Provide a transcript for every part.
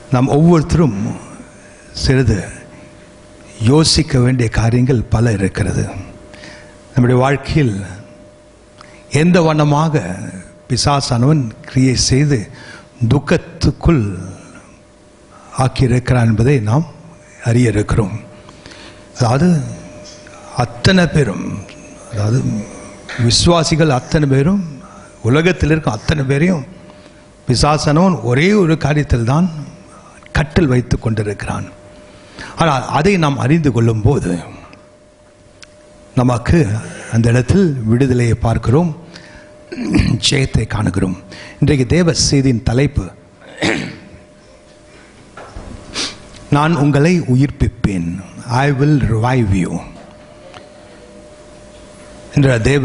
நாம் ஒவ்வொருத்தரும் சிறிது யோசிக்க வேண்டிய காரியங்கள் பல இருக்கிறது நம்முடைய வாழ்க்கையில் எந்த வண்ணமாக பிசாசானவன் கிரியை செய்து துக்கத்துக்குள் ஆக்கியிருக்கிறான் என்பதை நாம் அறிய இருக்கிறோம் அதாவது அத்தனை பேரும் அதாவது விசுவாசிகள் அத்தனை பேரும் உலகத்தில் இருக்கும் அத்தனை பேரையும் பிசாசனவன் ஒரே ஒரு காரியத்தில் தான் கட்டில் வைத்து கொண்டிருக்கிறான் ஆனால் அதை நாம் அறிந்து கொள்ளும்போது நமக்கு அந்த இடத்தில் விடுதலையை பார்க்கிறோம் ஜெயத்தை காணுகிறோம் இன்றைக்கு தேவ செய்தியின் தலைப்பு நான் உங்களை உயிர்ப்பிப்பேன் ஐ வில் ரிவைவ் யூ என்ற தேவ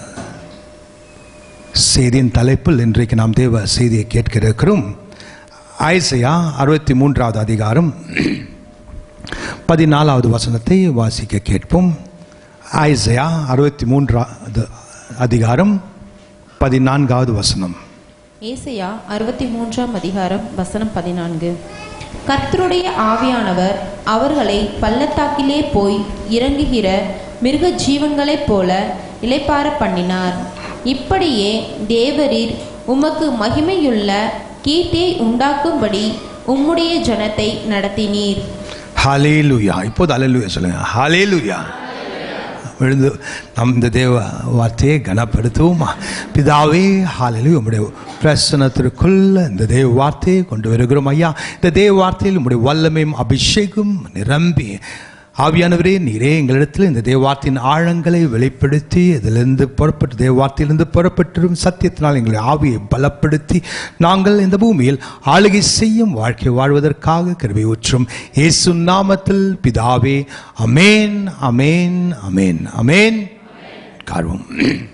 செய்தியின் தலைப்பில் இன்றைக்கு நாம் தேவ செய்தியை கேட்க இருக்கிறோம் ஐசையா அறுபத்தி மூன்றாவது அதிகாரம் பதினாலாவது வசனத்தை வாசிக்க கேட்போம் ஐசையா அறுபத்தி மூன்றாவது அதிகாரம் பதினான்காவது வசனம் ஏசையா அறுபத்தி மூன்றாம் அதிகாரம் வசனம் பதினான்கு கர்த்தருடைய ஆவியானவர் அவர்களை பள்ளத்தாக்கிலே போய் இறங்குகிற மிருக ஜீவன்களைப் போல இளைப்பார பண்ணினார் இப்படியே தேவரீர் உமக்கு மகிமையுள்ள கீர்த்தியை உண்டாக்கும்படி உம்முடைய ஜனத்தை நடத்தினீர் ஹalleluya இப்போது ஹalleluya சொல்லுங்க ஹalleluya விழுந்து நம் இந்த தேவ வார்த்தையை கனப்படுத்துவோமா பிதாவே ஹalleluya உம்முடைய பிரசனத்திற்குள் இந்த தேவ வார்த்தையை கொண்டு வருகிறோம் ஐயா இந்த தேவ வார்த்தையில் உம்முடைய வல்லமையும் அபிஷேகம் நிரம்பி ஆவியானவரே நீரே எங்களிடத்தில் இந்த தேவார்த்தையின் ஆழங்களை வெளிப்படுத்தி இதிலிருந்து புறப்பட்டு தேவார்த்தையிலிருந்து புறப்பட்டிரும் சத்தியத்தினால் எங்களை ஆவியை பலப்படுத்தி நாங்கள் இந்த பூமியில் ஆளுகை செய்யும் வாழ்க்கை வாழ்வதற்காக கருவி ஊற்றும் இயேசு நாமத்தில் பிதாவே அமேன் அமேன் அமேன் அமேன் கார்வம்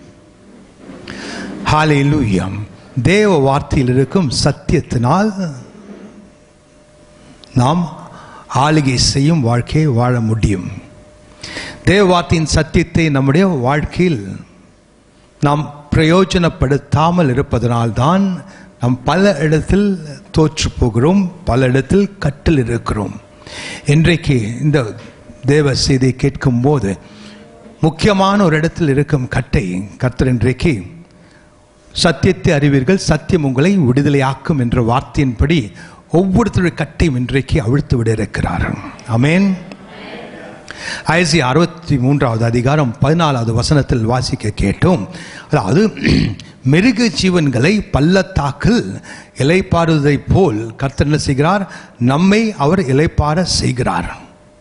ஹalleluya தேவ வார்த்தையில் இருக்கும் சத்தியத்தினால் நாம் ஆளுகை செய்யும் வாழ்க்கையை வாழ முடியும் தேவ வார்த்தையின் சத்தியத்தை நம்முடைய வாழ்க்கையில் நாம் பிரயோஜனப்படுத்தாமல் இருப்பதனால்தான் நாம் பல இடத்தில் தோற்று போகிறோம் பல இடத்தில் கட்டில் இருக்கிறோம் இன்றைக்கு இந்த தேவ செய்தியை கேட்கும்போது முக்கியமான ஒரு இடத்தில் இருக்கும் கட்டை கர்த்தர் இன்றைக்கு சத்தியத்தை அறிவீர்கள் சத்தியம் உங்களை விடுதலையாக்கும் என்ற வார்த்தையின்படி ஒவ்வொருத்தருடைய கட்டையும் இன்றைக்கு அவிழ்த்து விட இருக்கிறார் அமேன் ஐசி அறுபத்தி மூன்றாவது அதிகாரம் பதினாலாவது வசனத்தில் வாசிக்க கேட்டோம் அதாவது மிருக ஜீவன்களை பள்ளத்தாக்கில் இலைப்பாறுவதை போல் கர்த்தர் என்ன செய்கிறார் நம்மை அவர் இலைப்பார செய்கிறார்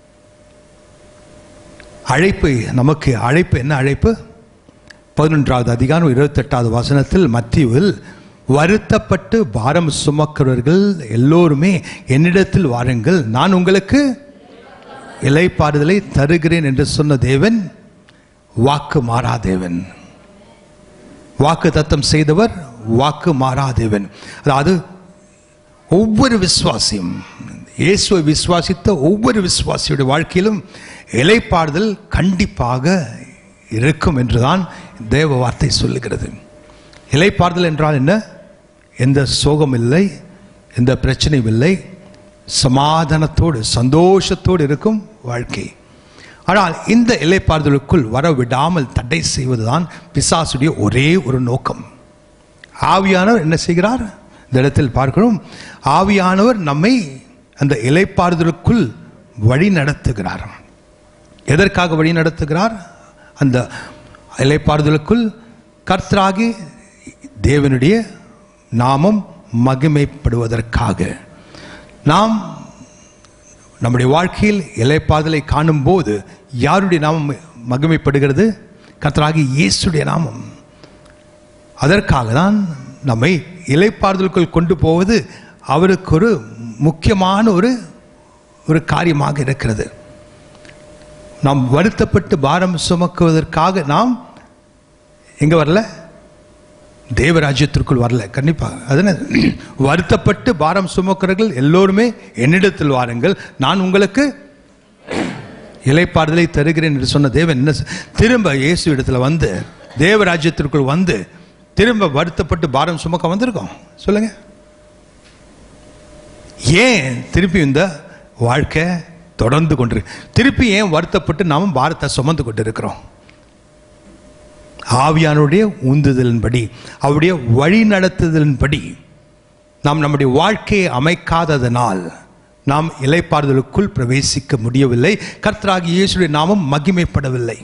அழைப்பு நமக்கு அழைப்பு என்ன அழைப்பு பதினொன்றாவது அதிகாரம் இருபத்தெட்டாவது வசனத்தில் மத்தியில் வருத்தப்பட்டு பாரம் சுமக்கிறவர்கள் எல்லோருமே என்னிடத்தில் வாருங்கள் நான் உங்களுக்கு இலைப்பாறுதலை தருகிறேன் என்று சொன்ன தேவன் வாக்கு மாறாதேவன் வாக்கு தத்தம் செய்தவர் வாக்கு மாறாதேவன் அதாவது ஒவ்வொரு விசுவாசியும் இயேசுவை விசுவாசித்த ஒவ்வொரு விசுவாசியுடைய வாழ்க்கையிலும் இலைப்பாறுதல் கண்டிப்பாக இருக்கும் என்றுதான் தேவ வார்த்தை சொல்லுகிறது இலைப்பாறுதல் என்றால் என்ன எந்த சோகம் இல்லை எந்த பிரச்சனையும் இல்லை சமாதானத்தோடு சந்தோஷத்தோடு இருக்கும் வாழ்க்கை ஆனால் இந்த இலைப்பாறுதலுக்குள் வர விடாமல் தடை செய்வதுதான் பிசாசுடைய ஒரே ஒரு நோக்கம் ஆவியானவர் என்ன செய்கிறார் இந்த இடத்தில் பார்க்கிறோம் ஆவியானவர் நம்மை அந்த இலைப்பாறுதலுக்குள் வழி நடத்துகிறார் எதற்காக வழி நடத்துகிறார் அந்த இலைப்பாறுதலுக்குள் கர்த்தராகி தேவனுடைய நாமம் மகிமைப்படுவதற்காக நாம் நம்முடைய வாழ்க்கையில் இலைப்பாதலை காணும்போது யாருடைய நாமம் மகிமைப்படுகிறது கர்த்தராகி இயேசுடைய நாமம் அதற்காக தான் நம்மை இலைப்பாறுதலுக்குள் கொண்டு போவது அவருக்கு ஒரு முக்கியமான ஒரு ஒரு காரியமாக இருக்கிறது நாம் வருத்தப்பட்டு பாரம் சுமக்குவதற்காக நாம் எங்க வரல தேவராஜ்யத்திற்குள் வரல கண்டிப்பாக அதன வருத்தப்பட்டு பாரம் சுமக்கிறவர்கள் எல்லோருமே என்னிடத்தில் வாருங்கள் நான் உங்களுக்கு இலைப்பாறுதலை தருகிறேன் என்று சொன்ன தேவன் என்ன செ- திரும்ப இயேசு இடத்துல வந்து தேவராஜ்யத்திற்குள் வந்து திரும்ப வருத்தப்பட்டு பாரம் சுமக்க வந்திருக்கோம் சொல்லுங்க ஏன் திருப்பி இந்த வாழ்க்கை தொடர்ந்து கொண்டு திருப்பி ஏன் வருத்தப்பட்டு நாம் பாரத்தை சுமந்து கொண்டு இருக்கிறோம் ஆவியானுடைய உந்துதலின்படி அவருடைய வழி நடத்துதலின்படி நாம் நம்முடைய வாழ்க்கையை அமைக்காததனால் நாம் இலைப்பாறுதலுக்குள் பிரவேசிக்க முடியவில்லை கர்த்தராகிய இயேசுடைய நாமம் மகிமைப்படவில்லை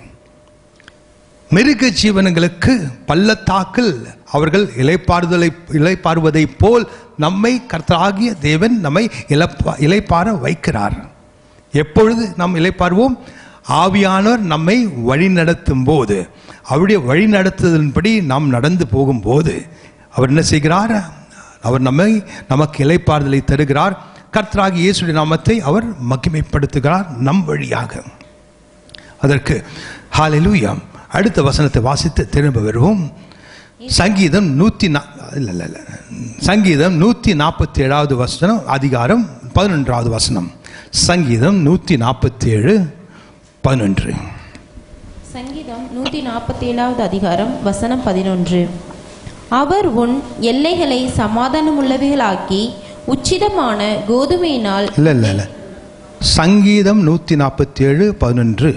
மிருக ஜீவனங்களுக்கு பள்ளத்தாக்கில் அவர்கள் இலைப்பாறுதலை இலைப்பாறுவதைப் போல் நம்மை கர்த்தராகிய தேவன் நம்மை இலப்பா இலைப்பார வைக்கிறார் எப்பொழுது நாம் இலைப்பார்வோம் ஆவியானவர் நம்மை வழி நடத்தும் போது அவருடைய வழி நடத்துதலின்படி நாம் நடந்து போகும்போது அவர் என்ன செய்கிறார் அவர் நம்மை நமக்கு இலைப்பாறுதலை தருகிறார் கர்த்தராகிய இயேசுடைய நாமத்தை அவர் மகிமைப்படுத்துகிறார் நம் வழியாக அதற்கு ஹalleluya அடுத்த வசனத்தை வாசித்து திரும்ப வருவோம் சங்கீதம் நூற்றி நா இல்லை இல்லை இல்லை சங்கீதம் நூற்றி நாற்பத்தி ஏழாவது வசனம் அதிகாரம் பதினொன்றாவது வசனம் சங்கீதம் நூற்றி நாற்பத்தி ஏழு பதினொன்று சங்கீதம் நூற்றி நாற்பத்தி ஏழாவது அதிகாரம் வசனம் பதினொன்று அவர் உன் எல்லைகளை சமாதானமுள்ளவைகளாக்கி உச்சிதமான கோதுமையினால் இல்லை இல்லை இல்லை சங்கீதம் நூற்றி நாற்பத்தி ஏழு பதினொன்று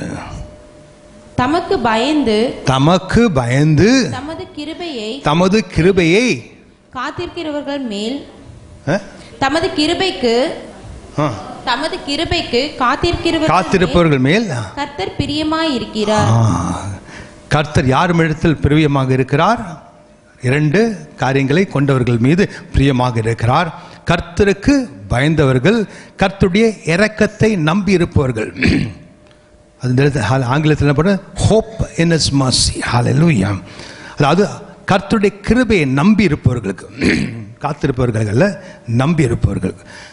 தமக்கு பயந்து தமக்கு பயந்து தமது கிருபையை தமது கிருபையை காத்திருக்கிறவர்கள் மேல் அஹ், தமது கிருபைக்கு ஆ, தமது கிருபைக்கு காத்திருக்கிறவர்கள் காத்திருப்பவர்கள் மேல் மேல் கர்த்தர் பிரியமாயிருக்கிறார் ஆ, கர்த்தர் யார் இடத்தில் பிரியமாக இருக்கிறார் இரண்டு காரியங்களை கொண்டவர்கள் மீது பிரியமாக இருக்கிறார் கர்த்தருக்கு பயந்தவர்கள் கர்த்தருடைய இரக்கத்தை நம்பி இருப்பவர்கள் அந்த இடத்துல ஹா- ஆங்கிலத்தில் என்ன பண்ண ஹோப் இன் இஸ் மர்சி ஹalleluya அதாவது கர்த்தருடைய கிருபையை நம்பி இருப்பவர்களுக்கு காத்திருப்பவர்கள் அல்ல நம்பி இருப்பவர்கள்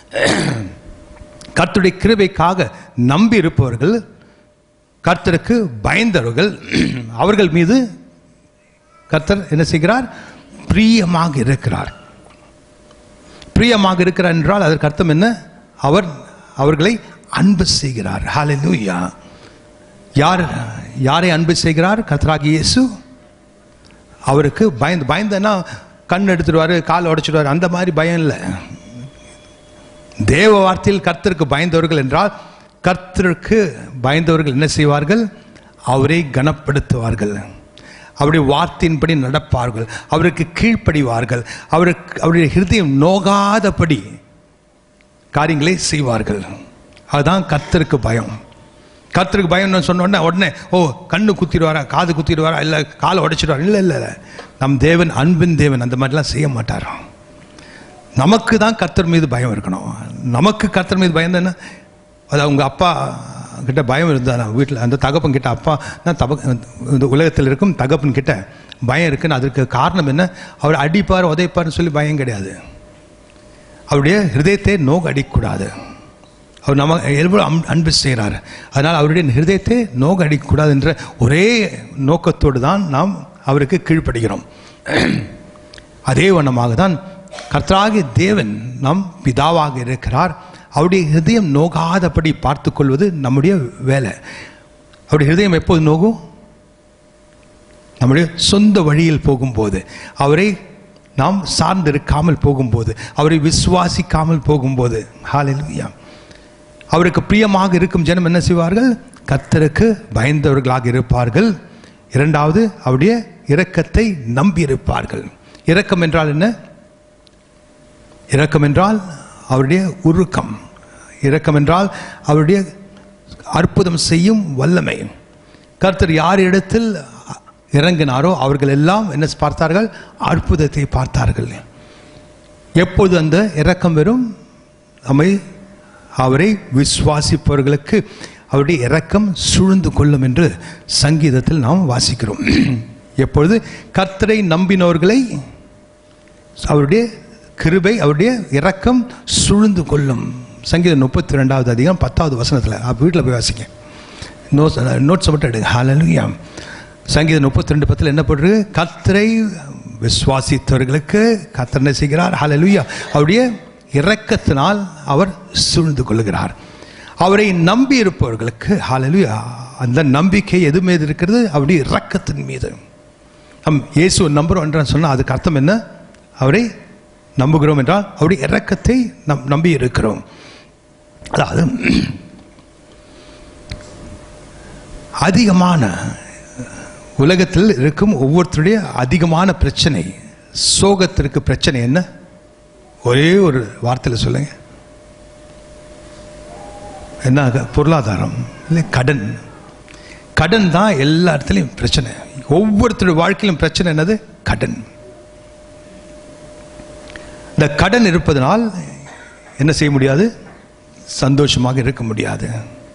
கர்த்தருடைய கிருபைக்காக நம்பி இருப்பவர்கள் கர்த்தருக்கு பயந்தவர்கள் அவர்கள் மீது கர்த்தர் என்ன செய்கிறார் பிரியமாக இருக்கிறார் பிரியமாக இருக்கிறார் என்றால் அதற்கு அர்த்தம் என்ன அவர் அவர்களை அன்பு செய்கிறார் ஹalleluya யார் யாரை அன்பு செய்கிறார் கர்த்தராகிய இயேசு அவருக்கு பயந்து பயந்தனா கண் எடுத்துடுவார் கால் உடைச்சிடுவார் அந்த மாதிரி பயம் இல்லை தேவ வார்த்தையில் கர்த்தருக்கு பயந்தவர்கள் என்றால் கர்த்தருக்கு பயந்தவர்கள் என்ன செய்வார்கள் அவரை கனப்படுத்துவார்கள் அவருடைய வார்த்தையின்படி நடப்பார்கள் அவருக்கு கீழ்ப்படிவார்கள் அவருக்கு அவருடைய ஹிருதயம் நோகாதபடி காரியங்களை செய்வார்கள் அதுதான் கர்த்தருக்கு பயம் கர்த்தருக்கு பயம்னு சொன்ன உடனே உடனே ஓ கண்ணு குத்திடுவாரா காது குத்திடுவாரா இல்லை காலை உடைச்சிடுவாரா இல்லை இல்லை இல்லை நம் தேவன் அன்பின் தேவன் அந்த மாதிரிலாம் செய்ய மாட்டாராம் நமக்கு தான் கர்த்தர் மீது பயம் இருக்கணும் நமக்கு கர்த்தர் மீது பயம் என்ன அது அவங்க அப்பா கிட்ட பயம் இருந்தா வீட்டில் அந்த தகப்பன் கிட்ட அப்பா நான் தப இந்த உலகத்தில் இருக்கும் தகப்பன் கிட்ட பயம் இருக்குன்னு அதற்கு காரணம் என்ன அவர் அடிப்பார் உதைப்பார்னு சொல்லி பயம் கிடையாது அவருடைய ஹிருதயத்தை நோக்கு அடிக்கக்கூடாது அவர் நம்ம எவ்வளோ அம்- அன்பு செய்கிறார் அதனால் அவருடைய ஹிருதயத்தை நோக்கு அடிக்கக்கூடாது என்ற ஒரே நோக்கத்தோடு தான் நாம் அவருக்கு கீழ்ப்படுகிறோம் அதே வண்ணமாக தான் கர்த்தராகிய தேவன் நம் பிதாவாக இருக்கிறார் அவருடைய ஹிருதயம் நோகாதபடி பார்த்து கொள்வது நம்முடைய வேலை அவருடைய ஹிருதயம் எப்போது நோகும் நம்முடைய சொந்த வழியில் போகும்போது அவரை நாம் சார்ந்திருக்காமல் போகும்போது அவரை விசுவாசிக்காமல் போகும்போது ஹalleluya அவருக்கு பிரியமாக இருக்கும் ஜனம் என்ன செய்வார்கள் கர்த்தருக்கு பயந்தவர்களாக இருப்பார்கள் இரண்டாவது அவருடைய இரக்கத்தை நம்பி இருப்பார்கள் இரக்கம் என்றால் என்ன இரக்கம் என்றால் அவருடைய உருக்கம் இரக்கம் என்றால் அவருடைய அற்புதம் செய்யும் வல்லமை கர்த்தர் யார் இடத்தில் இறங்கினாரோ அவர்கள் எல்லாம் என்ன பார்த்தார்கள் அற்புதத்தை பார்த்தார்கள் எப்போது அந்த இரக்கம் வரும் நம்மை அவரை விசுவாசிப்பவர்களுக்கு அவருடைய இரக்கம் சூழ்ந்து கொள்ளும் என்று சங்கீதத்தில் நாம் வாசிக்கிறோம் எப்பொழுது கர்த்தரை நம்பினவர்களை அவருடைய கிருபை அவருடைய இரக்கம் சூழ்ந்து கொள்ளும் சங்கீதம் முப்பத்தி ரெண்டாவது அதிகம் பத்தாவது வசனத்தில் வீட்டில் போய் வாசிங்க நோட்ஸ் நோட்ஸ் மட்டும் எடுங்க ஹalleluya சங்கீதம் முப்பத்தி ரெண்டு பத்தில் என்ன போட்டிருக்கு கர்த்தரை விசுவாசித்தவர்களுக்கு கர்த்தர் என்ன செய்கிறார் ஹalleluya அவருடைய இரக்கத்தினால் அவர் சூழ்ந்து கொள்கிறார் அவரை நம்பி இருப்பவர்களுக்கு ஹalleluya அந்த நம்பிக்கை எது மீது இருக்கிறது அவருடைய இரக்கத்தின் மீது நம் இயேசு நம்புறோம் என்று சொன்னால் அதுக்கு அர்த்தம் என்ன அவரை நம்புகிறோம் என்றால் அவருடைய இரக்கத்தை நம் நம்பி இருக்கிறோம் அதாவது அதிகமான உலகத்தில் இருக்கும் ஒவ்வொருத்தருடைய அதிகமான பிரச்சனை சோகத்திற்கு பிரச்சனை என்ன ஒரே ஒரு வார்த்தையில் சொல்லுங்க என்ன அது? பொருளாதாரம் இல்லை கடன் கடன் தான் எல்லா இடத்துலையும் பிரச்சனை ஒவ்வொருத்தருடைய வாழ்க்கையிலும் பிரச்சனை என்னது கடன் இந்த கடன் இருப்பதனால் என்ன செய்ய முடியாது சந்தோஷமாக இருக்க முடியாது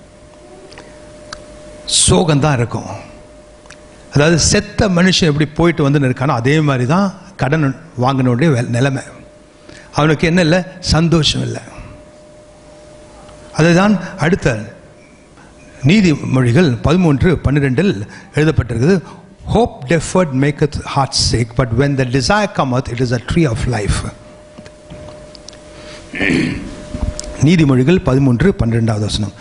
சோகம்தான் இருக்கும் அதாவது செத்த மனுஷன் எப்படி போயிட்டு வந்து இருக்கானோ அதே மாதிரி தான் கடன் வாங்கினுடைய வே- நிலைமை அவனுக்கு என்ன இல்லை சந்தோஷம் இல்லை அதுதான் அடுத்த நீதிமொழிகள் பதிமூன்று பன்னிரெண்டில் எழுதப்பட்டிருக்குது hope deferred maketh heart sick but when the desire cometh it is a tree of life நீதிமொழிகள் பதிமூன்று பன்னிரெண்டாவது வசனம்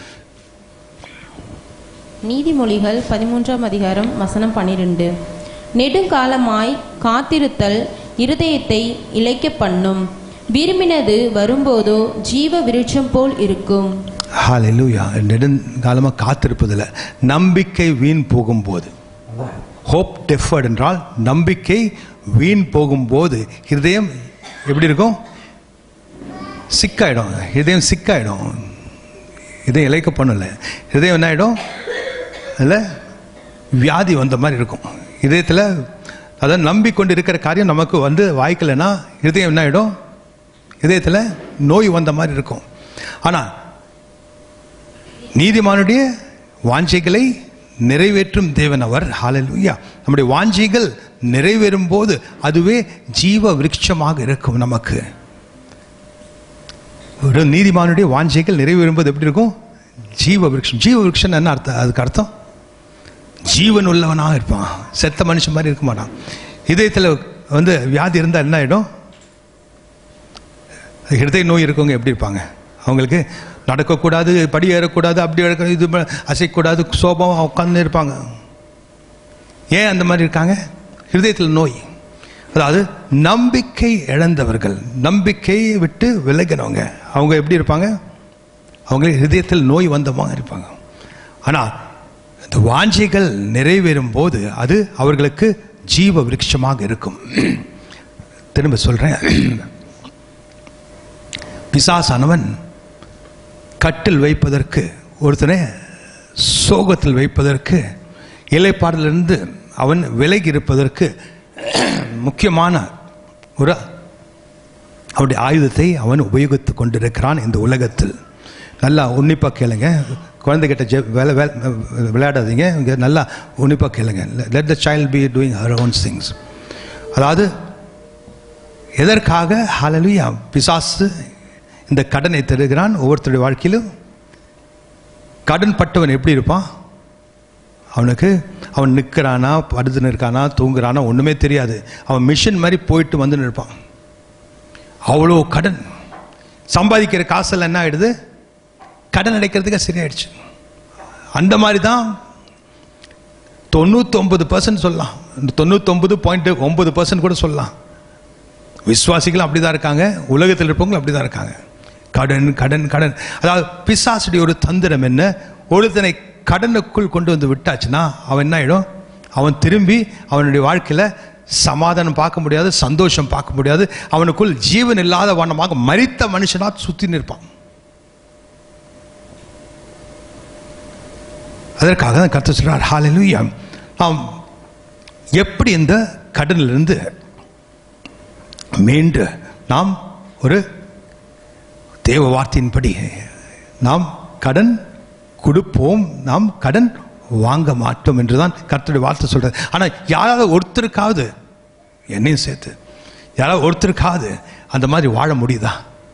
நீதிமொழிகள் பதிமூன்றாம் அதிகாரம் வசனம் பன்னிரண்டு நெடுங்காலமாய் காத்திருத்தல் இருதயத்தை இளைக்க பண்ணும் விரும்பினது வரும்போதோ ஜீவ விருட்சம் போல் இருக்கும் ஹalleluya நெடுங்காலமாக காத்திருப்பதில் நம்பிக்கை வீண் போகும்போது ஹோப் டெஃபர்ட் என்றால் நம்பிக்கை வீண் போகும்போது ஹிருதயம் எப்படி இருக்கும் சிக்காயிடும் ஹிருதயம் சிக்காயிடும் இதயம் இழைக்க பண்ணல ஹிருதயம் என்ன ஆகிடும் அதில் வியாதி வந்த மாதிரி இருக்கும் இதயத்தில் அதாவது நம்பிக்கொண்டு இருக்கிற காரியம் நமக்கு வந்து வாய்க்கலைன்னா ஹிருதயம் என்ன ஆகிடும் இதயத்தில் நோய் வந்த மாதிரி இருக்கும் ஆனால் நீதிமானுடைய வாஞ்சைகளை நிறைவேற்றும் தேவன் அவர் ஹalleluya நம்முடைய வாஞ்சைகள் நிறைவேறும் போது அதுவே ஜீவ விருட்சமாக இருக்கும் நமக்கு ஒரு நீதிமானுடைய வாஞ்சைகள் நிறைவேறும் போது எப்படி இருக்கும் ஜீவ விருட்சம் ஜீவ விருட்சம் என்ன அர்த்தம் அதுக்கு அர்த்தம் ஜீவன் உள்ளவனாக இருப்பான் செத்த மனுஷன் மாதிரி இருக்க மாட்டான் இதயத்தில் வந்து வியாதி இருந்தால் என்ன ஆகிடும் ஹிருதய நோய் இருக்கவங்க எப்படி இருப்பாங்க அவங்களுக்கு நடக்கக்கூடாது படி ஏறக்கூடாது அப்படி ஏறக்கூடாது இது ப- அசைக்கக்கூடாது சோபம் உட்காந்து இருப்பாங்க ஏன் அந்த மாதிரி இருக்காங்க ஹிருதயத்தில் நோய் அதாவது நம்பிக்கை இழந்தவர்கள் நம்பிக்கையை விட்டு விலகினவங்க அவங்க எப்படி இருப்பாங்க அவங்க ஹிருதயத்தில் நோய் வந்தவங்க இருப்பாங்க ஆனால் இந்த வாஞ்சைகள் நிறைவேறும் போது அது அவர்களுக்கு ஜீவ விருட்சமாக இருக்கும் திரும்ப சொல்கிறேன் பிசாசானவன் கட்டில் வைப்பதற்கு ஒருத்தனை சோகத்தில் வைப்பதற்கு இலைப்பாடலிருந்து அவன் விலகி இருப்பதற்கு முக்கியமான ஒரு அவனுடைய ஆயுதத்தை அவன் உபயோகித்து கொண்டிருக்கிறான் இந்த உலகத்தில் நல்லா உன்னிப்பாக கேளுங்க குழந்தைகிட்ட ஜெ வேலை வேலை விளையாடாதீங்க இங்கே நல்லா உன்னிப்பாக கேளுங்க let the child be doing her own things அதாவது எதற்காக ஹalleluya பிசாசு இந்த கடனை தருகிறான் ஒவ்வொருத்தருடைய வாழ்க்கையிலும் கடன் பட்டவன் எப்படி இருப்பான் அவனுக்கு அவன் நிற்கிறானா படுத்துன்னு இருக்கானா தூங்குறானா ஒன்றுமே தெரியாது அவன் மிஷின் மாதிரி போயிட்டு வந்துன்னு இருப்பான் அவ்வளோ கடன் சம்பாதிக்கிற காசெல்லாம் என்ன ஆயிடுது கடன் அடைக்கிறதுக்கு சரியாயிடுச்சு அந்த மாதிரி தான் தொண்ணூத்தொம்பது பர்சன்ட் சொல்லலாம் இந்த தொண்ணூத்தொம்பது பாயிண்ட் ஒன்பது பர்சன்ட் கூட சொல்லலாம் விசுவாசிகளும் அப்படி தான் இருக்காங்க உலகத்தில் இருப்பவங்களும் அப்படி தான் இருக்காங்க கடன் கடன் கடன் அதாவது பிசாசுடைய ஒரு தந்திரம் என்ன ஒருத்தனை கடனுக்குள் கொண்டு வந்து விட்டாச்சுன்னா அவன் என்ன ஆயிடும் அவன் திரும்பி அவனுடைய வாழ்க்கையில் சமாதானம் பார்க்க முடியாது சந்தோஷம் பார்க்க முடியாது அவனுக்குள் ஜீவன் இல்லாத வண்ணமாக மரித்த மனுஷனாக சுற்றி நிற்பான் அதற்காக தான் கருத்து சொல்றார் ஹalleluya நாம் எப்படி இந்த கடனிலிருந்து மீண்டு நாம் ஒரு தேவ வார்த்தையின்படி நாம் கடன் கொடுப்போம் நாம் கடன் வாங்க மாட்டோம் என்றுதான் கர்த்தருடைய வார்த்தை சொல்றது ஆனால் யாராவது ஒருத்தருக்காவது என்னையும் சேர்த்து யாராவது ஒருத்தருக்காவது அந்த மாதிரி வாழ முடியுதா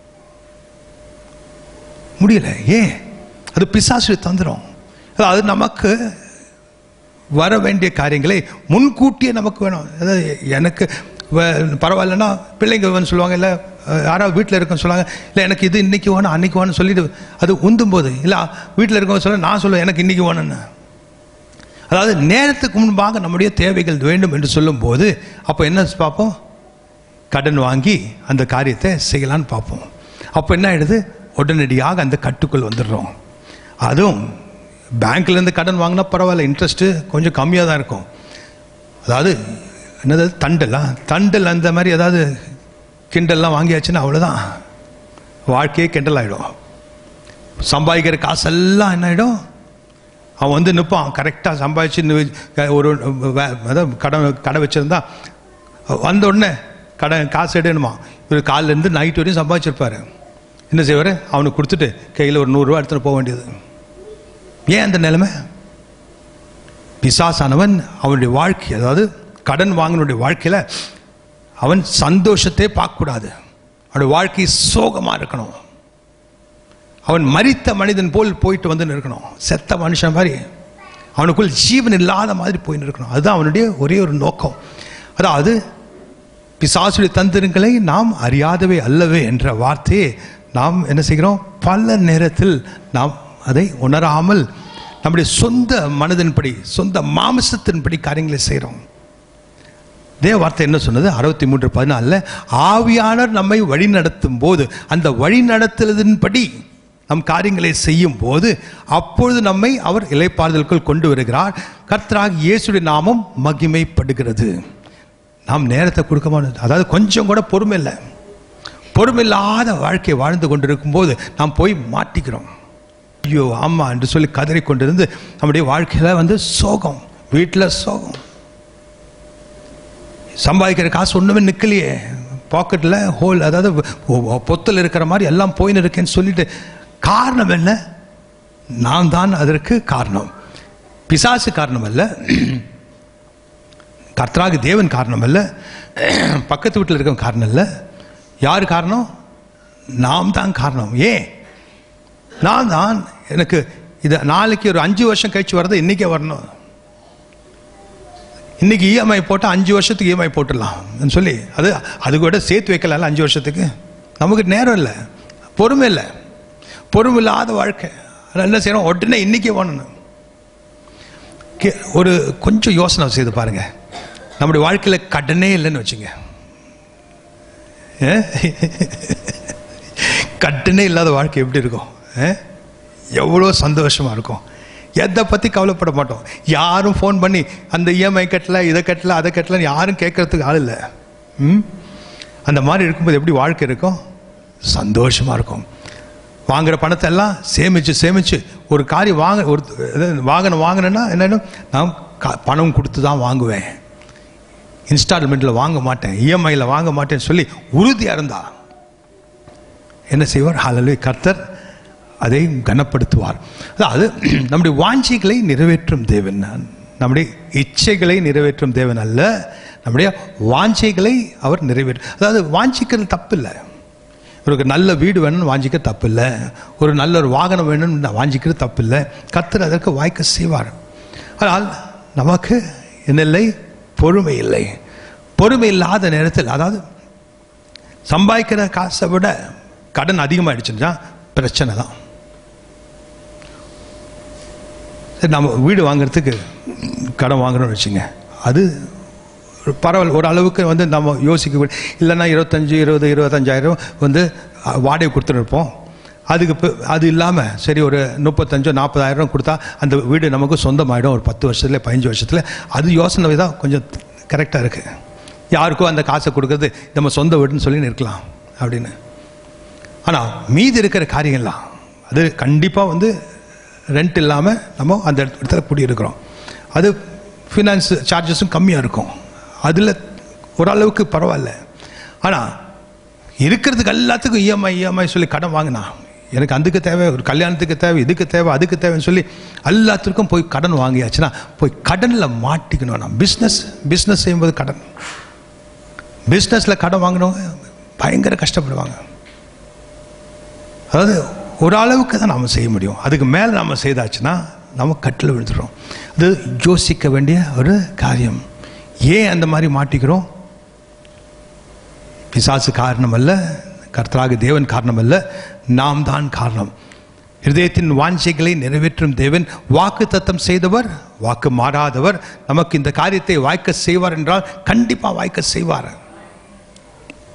முடியல ஏன் அது பிசாசு தந்துடும் அது நமக்கு வர வேண்டிய காரியங்களை முன்கூட்டியே நமக்கு வேணும் அதாவது எனக்கு வ- பரவாயில்லன்னா பிள்ளைங்க வந்து சொல்லுவாங்க இல்லை யாராவது வீட்டில் இருக்கன்னு சொல்லுவாங்க இல்லை எனக்கு இது இன்னைக்கு வேணும் அன்னைக்கு வேணும்னு சொல்லிட்டு அது உந்தும் போது இல்லை வீட்டில் இருக்கவங்க சொல்ல நான் சொல்லுவேன் எனக்கு இன்னைக்கு வேணும்னு அதாவது நேரத்துக்கு முன்பாக நம்முடைய தேவைகள் வேண்டும் என்று சொல்லும்போது அப்போ என்ன பார்ப்போம் கடன் வாங்கி அந்த காரியத்தை செய்யலான்னு பார்ப்போம் அப்போ என்ன ஆயிடுது உடனடியாக அந்த கட்டுக்குள் வந்துடுறோம் அதுவும் பேங்க்லேருந்து கடன் வாங்கினா பரவாயில்ல இன்ட்ரெஸ்ட்டு கொஞ்சம் கம்மியாக தான் இருக்கும் அதாவது என்னது தண்டலா தண்டல் அந்த மாதிரி ஏதாவது கிண்டல்லாம் வாங்கியாச்சுன்னா அவ்வளோதான் வாழ்க்கையே கிண்டல் ஆகிடும் சம்பாதிக்கிற காசெல்லாம் என்ன ஆகிடும் அவன் வந்து நிற்பான் கரெக்டாக சம்பாதிச்சு நி- ஒரு வே- அதாவது கடை கடை வச்சுருந்தா வந்த உடனே கடை காசு எடுணுமா இவர் காலிலேருந்து நைட் வரையும் சம்பாதிச்சிருப்பாரு என்ன செய்வார் அவனுக்கு கொடுத்துட்டு கையில் ஒரு நூறுரூவா எடுத்துகிட்டு போக வேண்டியது ஏன் அந்த நிலைமை பிசாசானவன் அவனுடைய வாழ்க்கை அதாவது கடன் வாங்கினுடைய வாழ்க்கையில் அவன் சந்தோஷத்தை பார்க்கக்கூடாது அவனுடைய வாழ்க்கை சோகமாக இருக்கணும் அவன் மரித்த மனிதன் போல் போயிட்டு வந்து இருக்கணும் செத்த மனுஷன் மாதிரி அவனுக்குள் ஜீவன் இல்லாத மாதிரி போயின்னு இருக்கணும் அதுதான் அவனுடைய ஒரே ஒரு நோக்கம் அதாவது பிசாசுடைய தந்திரங்களை நாம் அறியாதவை அல்லவே என்ற வார்த்தையை நாம் என்ன செய்கிறோம் பல நேரத்தில் நாம் அதை உணராமல் நம்முடைய சொந்த மனதின்படி சொந்த மாமிசத்தின்படி காரியங்களை செய்கிறோம் தேவ வார்த்தை என்ன சொன்னது அறுபத்தி மூன்று பதினாலில் ஆவியானவர் நம்மை வழி நடத்தும் போது அந்த வழி நடத்துவதன்படி நம் காரியங்களை செய்யும் போது அப்பொழுது நம்மை அவர் இலைப்பாறுதலுக்குள் கொண்டு வருகிறார் கர்த்தராக இயேசுடைய நாமம் மகிமைப்படுகிறது நாம் நேரத்தை கொடுக்க மாட்டோம் அதாவது கொஞ்சம் கூட பொறுமை இல்லை பொறுமில்லாத வாழ்க்கை வாழ்ந்து கொண்டிருக்கும் போது நாம் போய் மாட்டிக்கிறோம் ஐயோ ஆமாம் என்று சொல்லி கதறி கொண்டிருந்து நம்முடைய வாழ்க்கையில் வந்து சோகம் வீட்டில் சோகம் சம்பாதிக்கிற காசு ஒன்றுமே நிற்கலையே பாக்கெட்டில் ஹோல் அதாவது பொத்தில் இருக்கிற மாதிரி எல்லாம் போயின்னு இருக்கேன்னு சொல்லிட்டு காரணம் என்ன நான் தான் அதற்கு காரணம் பிசாசு காரணம் அல்ல கர்த்தராக தேவன் காரணம் அல்ல பக்கத்து வீட்டில் இருக்க காரணம் இல்லை யார் காரணம் நாம் தான் காரணம் ஏன் நான் தான் எனக்கு இது நாளைக்கு ஒரு அஞ்சு வருஷம் கழிச்சு வர்றது இன்றைக்கே வரணும் இன்னைக்கு இஎம்ஐ போட்டால் அஞ்சு வருஷத்துக்கு இஎம்ஐ போட்டுடலாம் சொல்லி அது அது கூட சேர்த்து வைக்கலாம்ல அஞ்சு வருஷத்துக்கு நமக்கு நேரம் இல்லை பொறுமை இல்லை பொறுமை இல்லாத வாழ்க்கை அதனால என்ன செய்யணும் உடனே இன்னைக்கே வேணும் கே- ஒரு கொஞ்சம் யோசனை செய்து பாருங்க நம்முடைய வாழ்க்கையில் கடனே இல்லைன்னு வச்சுங்க ஏ? கடனே இல்லாத வாழ்க்கை எப்படி இருக்கும் ஏ? எவ்வளோ சந்தோஷமா இருக்கும் எதை பற்றி கவலைப்பட மாட்டோம் யாரும் ஃபோன் பண்ணி அந்த இஎம்ஐ கட்டல இதை கட்டல அதை கட்டலன்னு யாரும் கேட்கறதுக்கு ஆள் இல்லை ம் அந்த மாதிரி இருக்கும்போது எப்படி வாழ்க்கை இருக்கும் சந்தோஷமா இருக்கும் வாங்குற பணத்தை எல்லாம் சேமிச்சு சேமிச்சு ஒரு காரியம் வாங்க ஒரு அதாவது வாகனம் வாங்கினேன்னா என்னென்ன நான் கா- பணம் கொடுத்து தான் வாங்குவேன் இன்ஸ்டால்மெண்ட்டில் வாங்க மாட்டேன் இஎம்ஐயில் வாங்க மாட்டேன்னு சொல்லி உறுதியாக இருந்தா என்ன செய்வார் ஹalleluya கர்த்தர் அதை கனப்படுத்துவார் அதாவது நம்முடைய வாஞ்சிகளை நிறைவேற்றும் தேவன் நம்முடைய இச்சைகளை நிறைவேற்றும் தேவன் அல்ல நம்முடைய வாஞ்சைகளை அவர் நிறைவேற்றும் அதாவது வாஞ்சிக்கிறது தப்பு இல்லை ஒரு நல்ல வீடு வேணும்னு வாஞ்சிக்க தப்பு இல்லை ஒரு நல்ல ஒரு வாகனம் வேணும்னு வாஞ்சிக்கிறது தப்பு இல்லை கர்த்தர் அதற்கு வாய்க்க செய்வார் ஆனால் நமக்கு என்ன இல்லை பொறுமை இல்லை பொறுமை இல்லாத நேரத்தில் அதாவது சம்பாதிக்கிற காசை விட கடன் அதிகமாகிடுச்சுன்னா பிரச்சனை தான் சரி நம்ம வீடு வாங்குறதுக்கு கடன் வாங்குறோம்னு வச்சுங்க அது ஒரு பரவாயில்ல ஒரு அளவுக்கு வந்து நம்ம யோசிக்க கூட- இல்லைன்னா இருபத்தஞ்சி இருபது இருபத்தஞ்சாயிரம் வந்து அஹ், வாடகை கொடுத்துருப்போம் அதுக்கு பி- அது இல்லாமல் சரி ஒரு முப்பத்தஞ்சோ நாற்பதாயிரம் கொடுத்தா அந்த வீடு நமக்கு சொந்தமாயிடும் ஒரு பத்து வருஷத்துல பதினஞ்சு வருஷத்தில் அது யோசனை தான் கொஞ்சம் கரெக்டாக இருக்குது யாருக்கோ அந்த காசை கொடுக்கறது நம்ம சொந்த வீடுன்னு சொல்லி இருக்கலாம் அப்படின்னு ஆனால் மீதி இருக்கிற காரியங்கள்லாம் அது கண்டிப்பாக வந்து ரெண்ட் இல்லாமல் நம்ம அந்த இடத்துல குடியிருக்கிறோம் அது ஃபினான்ஸ் சார்ஜஸும் கம்மியாக இருக்கும் அதில் ஓரளவுக்கு பரவாயில்ல ஆனால் இருக்கிறதுக்கு எல்லாத்துக்கும் இஎம்ஐ இஎம்ஐ சொல்லி கடன் வாங்கினா எனக்கு அதுக்கு தேவை ஒரு கல்யாணத்துக்கு தேவை இதுக்கு தேவை அதுக்கு தேவைன்னு சொல்லி எல்லாத்துக்கும் போய் கடன் வாங்கியாச்சுன்னா போய் கடனில் மாட்டிக்கணும் நான் பிஸ்னஸ் பிஸ்னஸ் செய்யும்போது கடன் பிஸ்னஸில் கடன் வாங்கினவங்க பயங்கர கஷ்டப்படுவாங்க அதாவது ஒரு அளவுக்கு தான் நாம் செய்ய முடியும் அதுக்கு மேலே நாம் செய்தாச்சுன்னா நம்ம கட்டில் விழுந்துடுறோம் அது யோசிக்க வேண்டிய ஒரு காரியம் ஏன் அந்த மாதிரி மாட்டிக்கிறோம் பிசாசு காரணம் அல்ல கர்த்தராக தேவன் காரணம் அல்ல நாம் தான் காரணம் இருதயத்தின் வாஞ்சைகளை நிறைவேற்றும் தேவன் வாக்கு தத்தம் செய்தவர் வாக்கு மாறாதவர் நமக்கு இந்த காரியத்தை வாய்க்க செய்வார் என்றால் கண்டிப்பாக வாய்க்க செய்வார்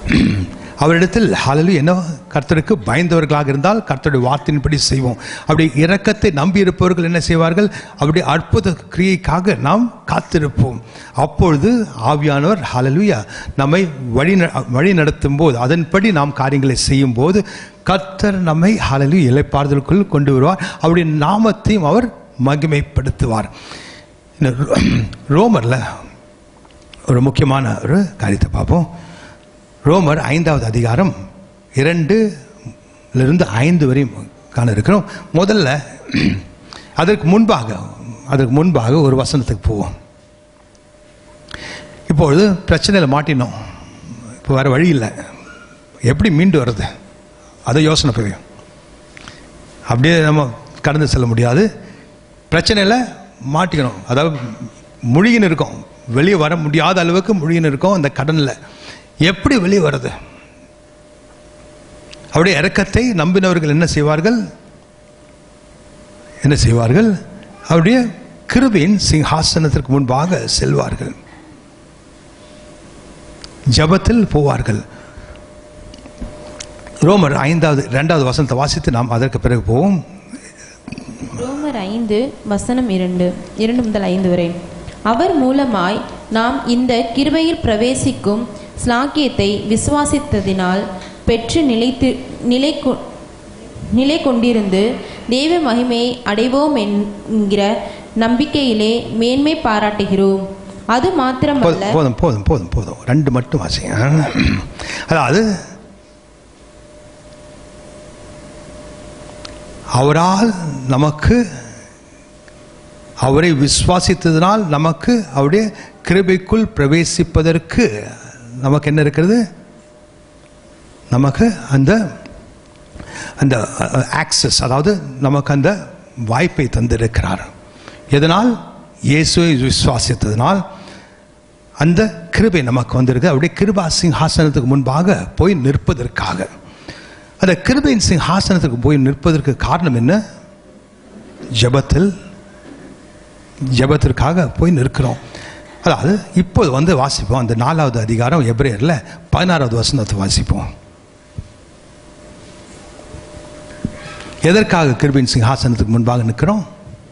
அவரிடத்தில் ஹalleluya என்ன கர்த்தருக்கு பயந்தவர்களாக இருந்தால் கர்த்தருடைய வார்த்தையின்படி செய்வோம் அப்படி இரக்கத்தை நம்பி இருப்பவர்கள் என்ன செய்வார்கள் அப்படி அற்புத கிரியைக்காக நாம் காத்திருப்போம் அப்பொழுது ஆவியானவர் ஹalleluya நம்மை வழி ந- வழி நடத்தும் போது அதன்படி நாம் காரியங்களை செய்யும் போது கர்த்தர் நம்மை ஹalleluya இலைப்பாறுதலுக்குள் கொண்டு வருவார் அவருடைய நாமத்தையும் அவர் மகிமைப்படுத்துவார் இந்த ரோ- ரோமர்ல ஒரு முக்கியமான ஒரு காரியத்தை பார்ப்போம் ரோமர் ஐந்தாவது அதிகாரம் இரண்டுலேருந்து ஐந்து வரையும் காண இருக்கிறோம் முதல்ல அதற்கு முன்பாக அதற்கு முன்பாக ஒரு வசனத்துக்கு போவோம் இப்பொழுது பிரச்சனையில் மாட்டினோம் இப்போ வேறு வழி இல்லை எப்படி மீண்டு வர்றது அதை யோசனை போய் அப்படியே நம்ம கடந்து செல்ல முடியாது பிரச்சனையில் மாட்டிக்கணும் அதாவது முழுகின்னு இருக்கோம் வெளியே வர முடியாத அளவுக்கு முழுகின்னு இருக்கோம் அந்த கடனில் எப்படி வெளியே வருது அவருடைய இறக்கத்தை நம்பினவர்கள் என்ன செய்வார்கள் என்ன செய்வார்கள் அவருடைய கிருபையின் சிங்காசனத்திற்கு முன்பாக செல்வார்கள் ஜபத்தில் போவார்கள் ரோமர் ஐந்தாவது இரண்டாவது வசனத்தை வாசித்து நாம் அதற்கு பிறகு போவோம் ரோமர் ஐந்து வசனம் இரண்டு இரண்டு முதல் ஐந்து வரை அவர் மூலமாய் நாம் இந்த கிருபையில் பிரவேசிக்கும் ஸ்லாக்கியத்தை விசுவாசித்ததினால் பெற்று நிலைத்து நிலை கொ- நிலை கொண்டிருந்து தெய்வ மகிமையை அடைவோம் என்கிற நம்பிக்கையிலே மேன்மை பாராட்டுகிறோம் அது மாத்திரமல்ல போதும் போதும் போதும் போதும் ரெண்டு மட்டும் வாசிங்க அதாவது அவரால் நமக்கு அவரை விசுவாசித்ததினால் நமக்கு அவருடைய கிருபைக்குள் பிரவேசிப்பதற்கு நமக்கு என்ன இருக்கிறது நமக்கு அந்த அந்த ஆக்சஸ் அதாவது நமக்கு அந்த வாய்ப்பை தந்திருக்கிறார் எதனால் இயேசுவை விசுவாசித்ததினால் அந்த கிருபை நமக்கு வந்திருக்கு அவருடைய கிருபா சிங்ஹாசனத்துக்கு முன்பாக போய் நிற்பதற்காக அந்த கிருபையின் சிங்ஹாசனத்துக்கு போய் நிற்பதற்கு காரணம் என்ன ஜெபத்தில் ஜெபத்திற்காக போய் நிற்கிறோம் அதாவது இப்போது வந்து வாசிப்போம் அந்த நாலாவது அதிகாரம் எப்ரேயரில் பதினாறாவது வசனத்தை வாசிப்போம் எதற்காக கிருபின் சிங்காசனத்துக்கு முன்பாக நிற்கிறோம்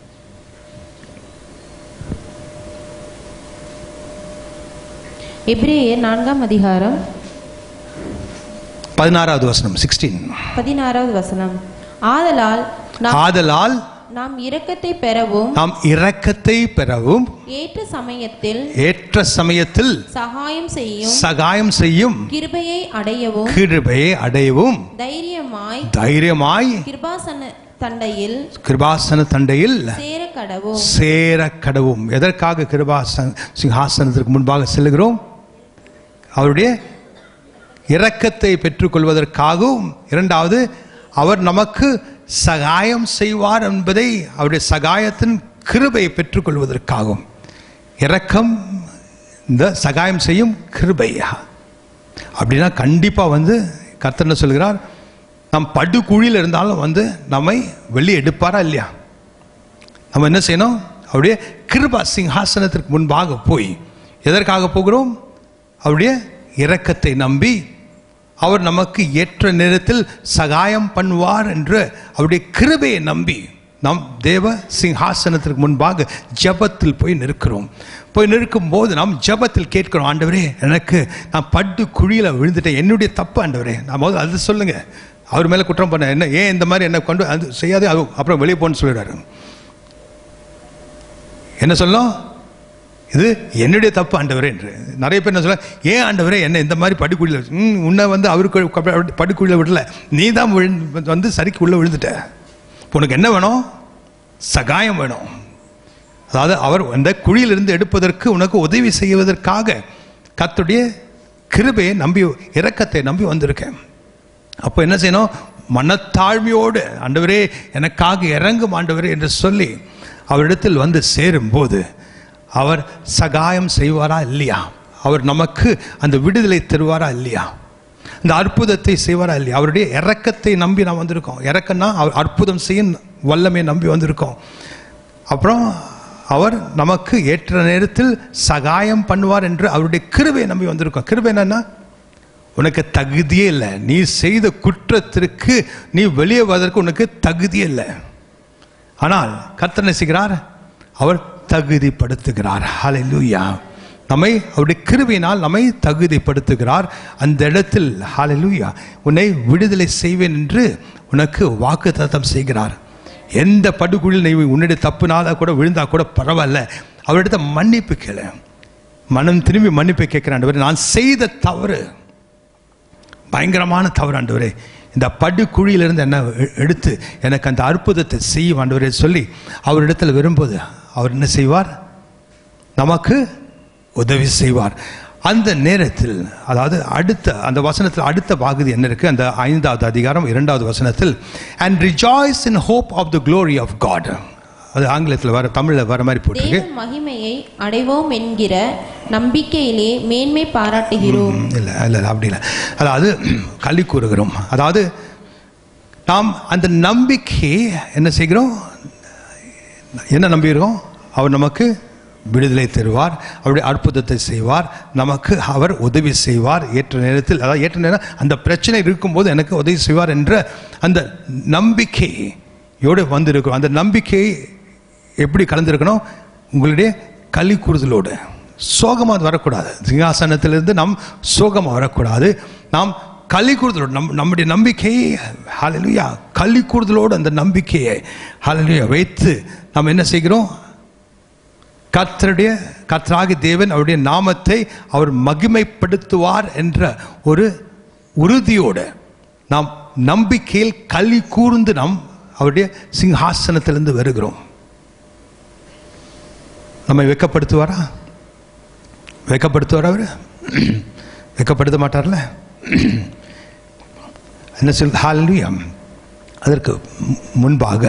எபிரேயர் நான்காம் அதிகாரம் பதினாறாவது வசனம் சிக்ஸ்டீன் பதினாறாவது வசனம் ஆதலால் நாம் ஆதலால் நாம் இரக்கத்தை பெறவும் நாம் இரக்கத்தை பெறவும் ஏற்ற சமயத்தில் ஏற்ற சமயத்தில் சகாயம் செய்யும் சகாயம் செய்யும் கிருபையை அடையவும் கிருபையை அடையவும் தைரியமாய் தைரியமாய் கிருபாசன தண்டையில் கிருபாசன தண்டையில் சேர கடவும் சேர கடவும் எதற்காக கிருபாசன சிங்காசனத்திற்கு முன்பாக செல்கிறோம் அவருடைய இரக்கத்தை பெற்றுக்கொள்வதற்காகவும் இரண்டாவது அவர் நமக்கு சகாயம் செய்வார் என்பதை அவருடைய சகாயத்தின் கிருபையை பெற்றுக்கொள்வதற்காகவும் இரக்கம் இந்த சகாயம் செய்யும் கிருபையா அப்படின்னா கண்டிப்பாக வந்து கர்த்தர் என்ன சொல்கிறார் நம் படுகுழியில் இருந்தாலும் வந்து நம்மை வெளியே எடுப்பாரா இல்லையா நம்ம என்ன செய்யணும் அவருடைய கிருபா சிங்காசனத்திற்கு முன்பாக போய் எதற்காக போகிறோம் அவருடைய இரக்கத்தை நம்பி அவர் நமக்கு ஏற்ற நேரத்தில் சகாயம் பண்ணுவார் என்று அவருடைய கிருபையை நம்பி நாம் தேவ சிங்காசனத்திற்கு முன்பாக ஜெபத்தில் போய் நிற்கிறோம் போய் நிற்கும் போது நாம் ஜெபத்தில் கேட்கிறோம் ஆண்டவரே எனக்கு நான் பட்டு குழியில் விழுந்துட்டேன் என்னுடைய தப்பு ஆண்டவரே நான் முதல்ல அது சொல்லுங்க அவர் மேலே குற்றம் பண்ண என்ன ஏன் இந்த மாதிரி என்ன கொண்டு அது செய்யாதே அது அப்புறம் வெளியே போன்னு சொல்லிடுறாரு என்ன சொல்லணும் இது என்னுடைய தப்பு ஆண்டவரே என்று நிறைய பேர் என்ன சொல்ல ஏன் ஆண்டவரே என்ன இந்த மாதிரி படுக்குழியில் ம் உன்னை வந்து அவருக்கு படுக்குழியில் விடல நீ தான் விழுந்து வந்து சரிக்கு உள்ளே விழுந்துட்ட இப்போ உனக்கு என்ன வேணும் சகாயம் வேணும் அதாவது அவர் அந்த குழியிலிருந்து எடுப்பதற்கு உனக்கு உதவி செய்வதற்காக கர்த்தருடைய கிருபையை நம்பி இரக்கத்தை நம்பி வந்திருக்கேன் அப்போ என்ன செய்யணும் மனத்தாழ்மையோடு ஆண்டவரே எனக்காக இறங்கும் ஆண்டவரே என்று சொல்லி அவரிடத்தில் வந்து சேரும்போது அவர் சகாயம் செய்வாரா இல்லையா அவர் நமக்கு அந்த விடுதலை தருவாரா இல்லையா இந்த அற்புதத்தை செய்வாரா இல்லையா அவருடைய இறக்கத்தை நம்பி நாம் வந்திருக்கோம் இறக்கம்னா அவர் அற்புதம் செய்யும் வல்லமை நம்பி வந்திருக்கோம் அப்புறம் அவர் நமக்கு ஏற்ற நேரத்தில் சகாயம் பண்ணுவார் என்று அவருடைய கிருபையை நம்பி வந்திருக்கோம் கிருபை என்னன்னா உனக்கு தகுதியே இல்லை நீ செய்த குற்றத்திற்கு நீ வெளியே வருவதற்கு உனக்கு தகுதியே இல்லை ஆனால் கர்த்தர் என்ன செய்கிறார் அவர் தகுதிப்படுத்துகிறார் ஹalleluya நம்மை அவருடைய கிருபையினால் நம்மை தகுதிப்படுத்துகிறார் அந்த இடத்தில் ஹalleluya உன்னை விடுதலை செய்வேன் என்று உனக்கு வாக்குத்தத்தம் செய்கிறார் எந்த படுகுழியில் நீ உன்னுடைய தப்புனால கூட விழுந்தா கூட பரவாயில்ல அவரிடத்த மன்னிப்பு கேளு மனம் திரும்பி மன்னிப்பு கேட்கிறான் நான் செய்த தவறு பயங்கரமான தவறு ஆண்டவரே இந்த படுகுழியிலிருந்து என்ன எ- எடுத்து எனக்கு அந்த அற்புதத்தை செய்யும் ஆண்டவரே சொல்லி அவரிடத்தில் வரும்போது அவர் என்ன செய்வார் நமக்கு உதவி செய்வார் அந்த நேரத்தில் அதாவது அடுத்த அந்த வசனத்தில் அடுத்த பகுதி என்ன இருக்கு அந்த ஐந்தாவது அதிகாரம் இரண்டாவது வசனத்தில் and rejoice in hope of the glory of God அது ஆங்கிலத்தில் வர தமிழில் வர மாதிரி போட்டிருக்கு தேவ மகிமையை அடைவோம் என்கிற நம்பிக்கையிலே மேன்மை பாராட்டுகிறோம் ம், இல்லை இல்லை இல்லை, அப்படி இல்லை அதாவது களி கூறுகிறோம் அதாவது நாம் அந்த நம்பிக்கையை என்ன செய்கிறோம் என்ன நம்பியிருக்கோம் அவர் நமக்கு விடுதலை தருவார் அவருடைய அற்புதத்தை செய்வார் நமக்கு அவர் உதவி செய்வார் ஏற்ற நேரத்தில் அதாவது ஏற்ற நேரம் அந்த பிரச்சனை இருக்கும்போது எனக்கு உதவி செய்வார் என்ற அந்த நம்பிக்கையோடு வந்திருக்கிறோம் அந்த நம்பிக்கை எப்படி கலந்திருக்கணும் உங்களுடைய களி கூறுதலோடு சோகமாக அது வரக்கூடாது சிங்காசனத்திலிருந்து நாம் சோகமாக வரக்கூடாது நாம் களி கூறுதலோடு நம் நம்முடைய நம்பிக்கையை ஹalleluya களி கூறுதலோடு அந்த நம்பிக்கையை ஹalleluya வைத்து நாம் என்ன செய்கிறோம் கர்த்தருடைய கர்த்தராகி தேவன் அவருடைய நாமத்தை அவர் மகிமைப்படுத்துவார் என்ற ஒரு உறுதியோடு நாம் நம்பிக்கையில் களி கூர்ந்து நாம் அவருடைய சிங்காசனத்திலிருந்து வருகிறோம் நம்மை வெக்கப்படுத்துவாரா வெக்கப்படுத்துவாரா அவர் வெக்கப்படுத்த மாட்டார்ல என்ன சொல் ஹalleluya அதற்கு மு- முன்பாக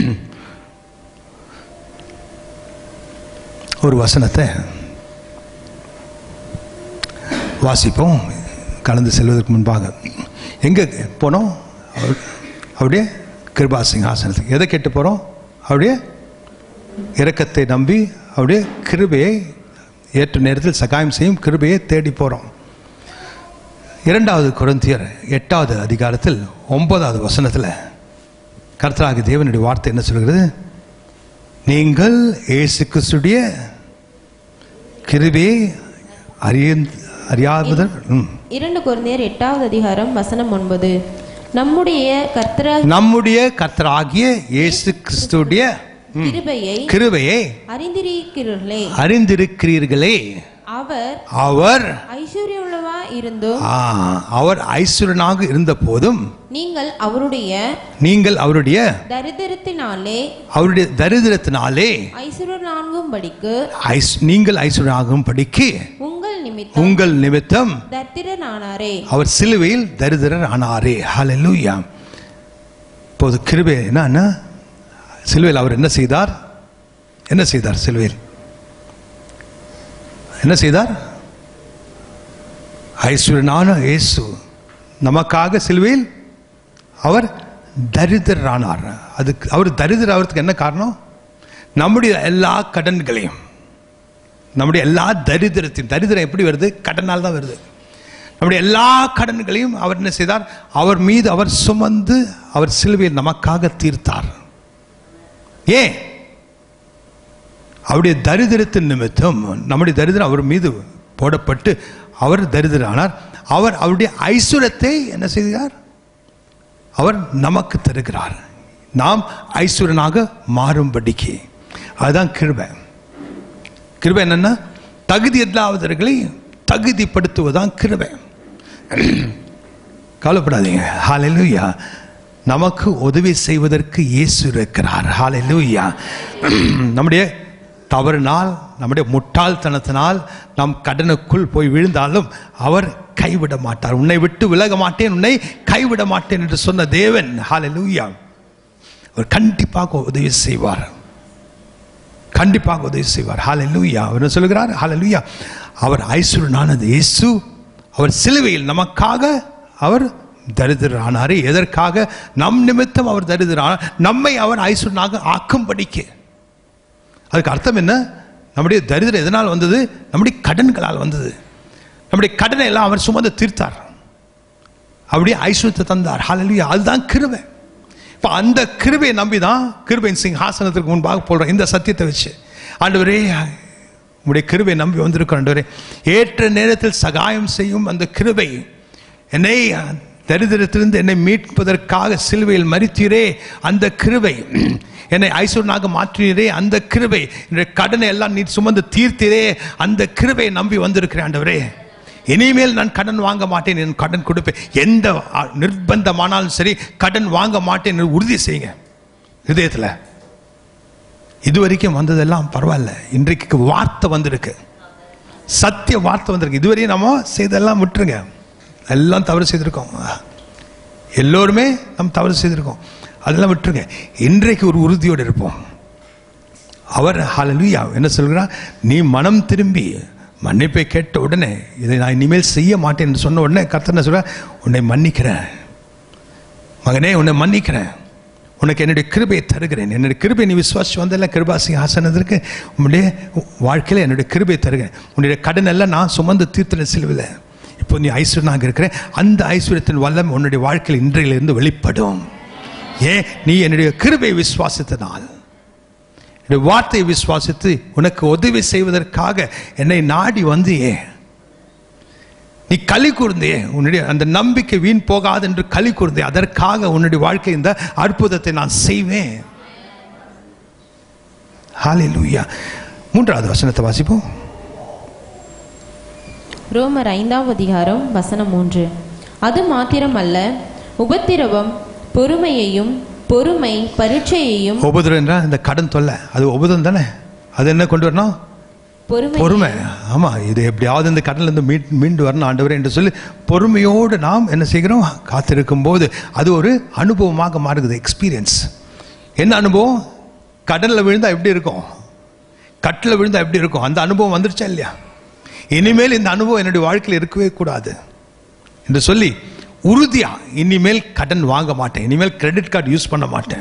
ஒரு வசனத்தை வாசிப்போம் கலந்து செல்வதற்கு முன்பாக எங்கே போனோம் அவர்- அவருடைய கிருபா சிங்காசனத்துக்கு எதை கேட்டு போகிறோம் அவருடைய இரக்கத்தை நம்பி அவருடைய கிருபையை ஏற்ற நேரத்தில் சகாயம் செய்யும் கிருபையை தேடி போகிறோம் இரண்டாவது குருந்தியர் எட்டாவது அதிகாரத்தில் ஒன்பதாவது வசனத்தில் கர்த்தராகி தேவனுடைய வார்த்தை என்ன சொல்கிறது நீங்கள் இயேசு கிறிஸ்துடைய கிருபையை அறிய அறியாதவர் ம். இரண்டு குழந்தையர் எட்டாவது அதிகாரம் வசனம் ஒன்பது நம்முடைய கர்த்தரா நம்முடைய கர்த்தராகிய இயேசு கிறிஸ்துடைய கிருபையை கிருபையை அறிந்திருக்கிறீர்களே அறிந்திருக்கிறீர்களே அவர் அவர் ஐஸ்வர்யமுள்ளவா இருந்தும் ஆ, அவர் ஐஸ்வரனாக இருந்த போதும் நீங்கள் அவருடைய நீங்கள் அவருடைய தரித்திரத்தினாலே அவருடைய தரித்திரத்தினாலே ஐஸ்வர்யனாகும் படிக்கு ஐஸ் நீங்கள் ஐஸ்வரனாகும் படிக்கு உங்கள் நிமித்தம் உங்கள் நிமித்தம் தரித்திரனானாரே அவர் சிலுவையில் தரித்திரர் ஆனாரே ஹalleluya இப்போது கிருபை என்னன்னா சிலுவையில் அவர் என்ன செய்தார் என்ன செய்தார் சிலுவையில் என்ன செய்தார் ஐஸ்வரனான இயேசு நமக்காக சிலுவையில் அவர் தரித்திரரானார் அதுக்கு அவர் தரித்திர ஆகிறதுக்கு என்ன காரணம் நம்முடைய எல்லா கடன்களையும் நம்முடைய எல்லா தரித்திரத்தையும் தரித்திரம் எப்படி வருது கடனால் தான் வருது நம்முடைய எல்லா கடன்களையும் அவர் என்ன செய்தார் அவர் மீது அவர் சுமந்து அவர் சிலுவையில் நமக்காக தீர்த்தார் ஏன் அவருடைய தரித்திரத்தின் நிமித்தம் நம்முடைய தரித்திரம் அவர் மீது போடப்பட்டு அவர் தரித்திரானார் அவர் அவருடைய ஐஸ்வரத்தை என்ன செய்கிறார் அவர் நமக்கு தருகிறார் நாம் ஐஸ்வரனாக மாறும்படிக்கு அதுதான் கிருபை கிருபை என்னன்னா தகுதி இல்லாதவர்களை தகுதிப்படுத்துவதுதான் கிருபை கவலைப்படாதீங்க ஹalleluya நமக்கு உதவி செய்வதற்கு இயேசு இருக்கிறார் ஹalleluya நம்முடைய தவறினால் நம்முடைய முட்டாள்தனத்தினால் நாம் கடனுக்குள் போய் விழுந்தாலும் அவர் கைவிட மாட்டார் உன்னை விட்டு விலக மாட்டேன் உன்னை கைவிட மாட்டேன் என்று சொன்ன தேவன் ஹalleluya அவர் கண்டிப்பாக உதவி செய்வார் கண்டிப்பாக உதவி செய்வார் ஹalleluya அவர் என்ன சொல்கிறார் ஹalleluya அவர் ஐஸ்வரனானது இயேசு அவர் சிலுவையில் நமக்காக அவர் தரித்திரானாரே எதற்காக நம் நிமித்தம் அவர் தரித்திரானார் நம்மை அவர் ஐஸ்வரனாக ஆக்கும்படிக்கு அதுக்கு அர்த்தம் என்ன நம்முடைய தரித்திரம் எதனால் வந்தது நம்முடைய கடன்களால் வந்தது நம்முடைய கடனை எல்லாம் அவர் சுமந்து தீர்த்தார் அப்படியே ஐஸ்வர்யத்தை தந்தார் ஹalleluya அதுதான் கிருபை இப்போ அந்த கிருபையை நம்பி தான் கிருபையின் சிங்காசனத்திற்கு முன்பாக போடுறோம் இந்த சத்தியத்தை வச்சு ஆண்டவரே உங்களுடைய கிருபை நம்பி வந்திருக்கோம் ஆண்டவரே ஏற்ற நேரத்தில் சகாயம் செய்யும் அந்த கிருபை என்னை தரித்திரத்திலிருந்து என்னை மீட்பதற்காக சிலுவையில் மறித்தீரே அந்த கிருபை என்னை ஐஸ்வர்யனாக மாற்றினீரே அந்த கிருபை என்னுடைய கடனை எல்லாம் நீ சுமந்து தீர்த்தீரே அந்த கிருபையை நம்பி வந்திருக்கிறேன் ஆண்டவரே இனிமேல் நான் கடன் வாங்க மாட்டேன் என் கடன் கொடுப்பேன் எந்த அ, நிர்பந்தமானாலும் சரி கடன் வாங்க மாட்டேன் என்று உறுதி செய்யுங்க இதயத்தில் இதுவரைக்கும் வந்ததெல்லாம் பரவாயில்ல இன்றைக்கு வார்த்தை வந்திருக்கு சத்திய வார்த்தை வந்திருக்கு இதுவரையும் நம்ம செய்தெல்லாம் விட்டுருங்க எல்லாம் தவறு செய்திருக்கோம் எல்லோருமே நம்ம தவறு செய்திருக்கோம் அதெல்லாம் விட்டுருங்க இன்றைக்கு ஒரு உறுதியோடு இருப்போம் அவர் ஹalleluya என்ன சொல்கிறார் நீ மனம் திரும்பி மன்னிப்பை கேட்ட உடனே இதை நான் இனிமேல் செய்ய மாட்டேன் என்று சொன்ன உடனே கர்த்தர் என்ன சொல்றார் உன்னை மன்னிக்கிறேன் மகனே உன்னை மன்னிக்கிறேன் உனக்கு என்னுடைய கிருபையை தருகிறேன் என்னுடைய கிருபை நீ விசுவாசி வந்தெல்லாம் கிருபாசி ஆசனத்திற்கு உன்னுடைய வாழ்க்கையில் என்னுடைய கிருபையை தருகிறேன் உன்னுடைய கடன் எல்லாம் நான் சுமந்து தீர்த்தன சிலுவில் இப்போ நீ ஐஸ்வர்யனாக இருக்கிறேன் அந்த ஐஸ்வர்யத்தின் வல்லம் உன்னுடைய வாழ்க்கையில் இன்றையிலிருந்து வெளிப்படும் ஏன் நீ என்னுடைய கிருபை விசுவாசித்தனால் என்னுடைய வார்த்தையை விசுவாசித்து உனக்கு உதவி செய்வதற்காக என்னை நாடி வந்து ஏன் நீ களி கூர்ந்தே உன்னுடைய அந்த நம்பிக்கை வீண் போகாது என்று களி கூர்ந்தே அதற்காக உன்னுடைய வாழ்க்கை இந்த அற்புதத்தை நான் செய்வேன் ஹalleluya மூன்றாவது வசனத்தை வாசிப்போம் ரோமர் ஐந்தாம் அதிகாரம் வசனம் மூன்று அது மாத்திரமல்ல உபத்திரவம் பொறுமையையும் பொறுமை பரீட்சையையும் உபதிரம் என்றால் இந்த கடன் தொல்லை அது உபதம் தானே அது என்ன கொண்டு வரணும் பொறுமை பொறுமை ஆமா இது எப்படியாவது இந்த கடன்ல இருந்து மீட் மீண்டு வரணும் ஆண்டவரே என்று சொல்லி பொறுமையோடு நாம் என்ன செய்கிறோம் காத்திருக்கும் போது அது ஒரு அனுபவமாக மாறுகிறது எக்ஸ்பீரியன்ஸ் என்ன அனுபவம் கடல்ல விழுந்தா எப்படி இருக்கும் கட்டில் விழுந்தா எப்படி இருக்கும் அந்த அனுபவம் வந்துருச்சா இல்லையா இனிமேல் இந்த அனுபவம் என்னுடைய வாழ்க்கையில் இருக்கவே கூடாது என்று சொல்லி உறுதியா இனிமேல் கடன் வாங்க மாட்டேன் இனிமேல் கிரெடிட் கார்டு யூஸ் பண்ண மாட்டேன்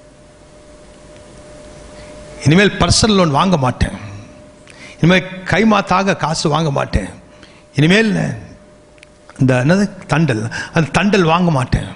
இனிமேல் பர்சனல் லோன் வாங்க மாட்டேன் இனிமேல் கைமாத்தாக காசு வாங்க மாட்டேன் இனிமேல் இந்த என்னது தண்டல் அந்த தண்டல் வாங்க மாட்டேன்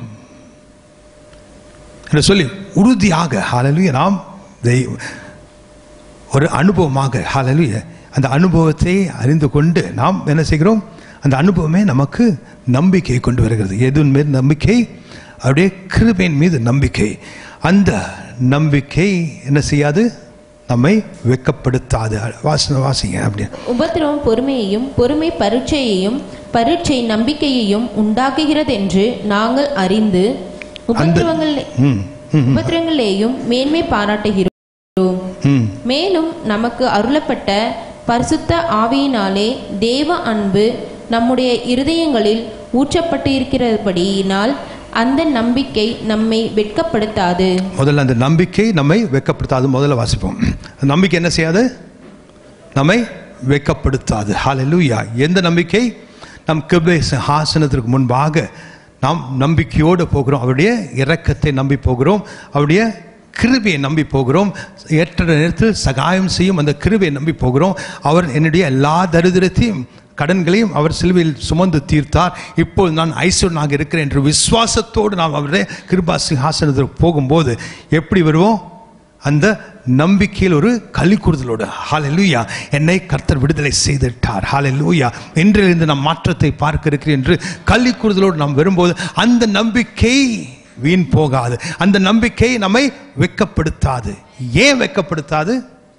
என்று சொல்லி உறுதியாக ஹalleluya நாம் தெய்வ ஒரு அனுபவமாக ஹalleluya அந்த அனுபவத்தை அறிந்து கொண்டு நாம் என்ன செய்கிறோம் அந்த அனுபவமே நமக்கு நம்பிக்கையை கொண்டு வருகிறது எதுவின் மீது நம்பிக்கை அப்படியே கிருபையின் மீது நம்பிக்கை அந்த நம்பிக்கை என்ன செய்யாது நம்மை வெட்கப்படுத்தாது வாசனை வாசிங்க அப்படி உபத்திரவம் பொறுமையையும் பொறுமை பரீட்சையையும் பரீட்சை நம்பிக்கையையும் உண்டாக்குகிறதென்று நாங்கள் அறிந்து உபத்திரவங்கள் ம் ம் உபத்திரவங்களேயும் மேன்மை பாராட்டுகிறோம் ம் மேலும் நமக்கு அருளப்பட்ட பரிசுத்த ஆவியினாலே தேவ அன்பு நம்முடைய இருதயங்களில் ஊற்றப்பட்டிருக்கிறபடியினால் அந்த நம்பிக்கை நம்மை வெட்கப்படுத்தாது முதல்ல அந்த நம்பிக்கை நம்மை வெட்கப்படுத்தாது முதல்ல வாசிப்போம் அந்த நம்பிக்கை என்ன செய்யாது நம்மை வெட்கப்படுத்தாது ஹalleluya எந்த நம்பிக்கை நம் கிருபை ஆசனத்திற்கு முன்பாக நாம் நம்பிக்கையோடு போகிறோம் அவருடைய இரக்கத்தை நம்பி போகிறோம் அவருடைய கிருபையை நம்பி போகிறோம் ஏற்ற நேரத்தில் சகாயம் செய்யும் அந்த கிருபையை நம்பி போகிறோம் அவர் என்னுடைய எல்லா தரித்திரத்தையும் கடன்களையும் அவர் சிலுவையில் சுமந்து தீர்த்தார் இப்போது நான் ஐஸ்வரனாக இருக்கிறேன் என்று விசுவாசத்தோடு நாம் அவருடைய கிருபா சிங்காசனத்திற்கு போகும்போது எப்படி வருவோம் அந்த நம்பிக்கையில் ஒரு கலிக்கூறுதலோடு ஹalleluya என்னை கர்த்தர் விடுதலை செய்துட்டார் ஹalleluya இன்றிலிருந்து நாம் மாற்றத்தை பார்க்க இருக்கிறேன் என்று கலிக்கூறுதலோடு நாம் வரும்போது அந்த நம்பிக்கை வீண் போகாது அந்த நம்பிக்கை நம்மை வெட்கப்படுத்தாது ஏன் வெட்கப்படுத்தாது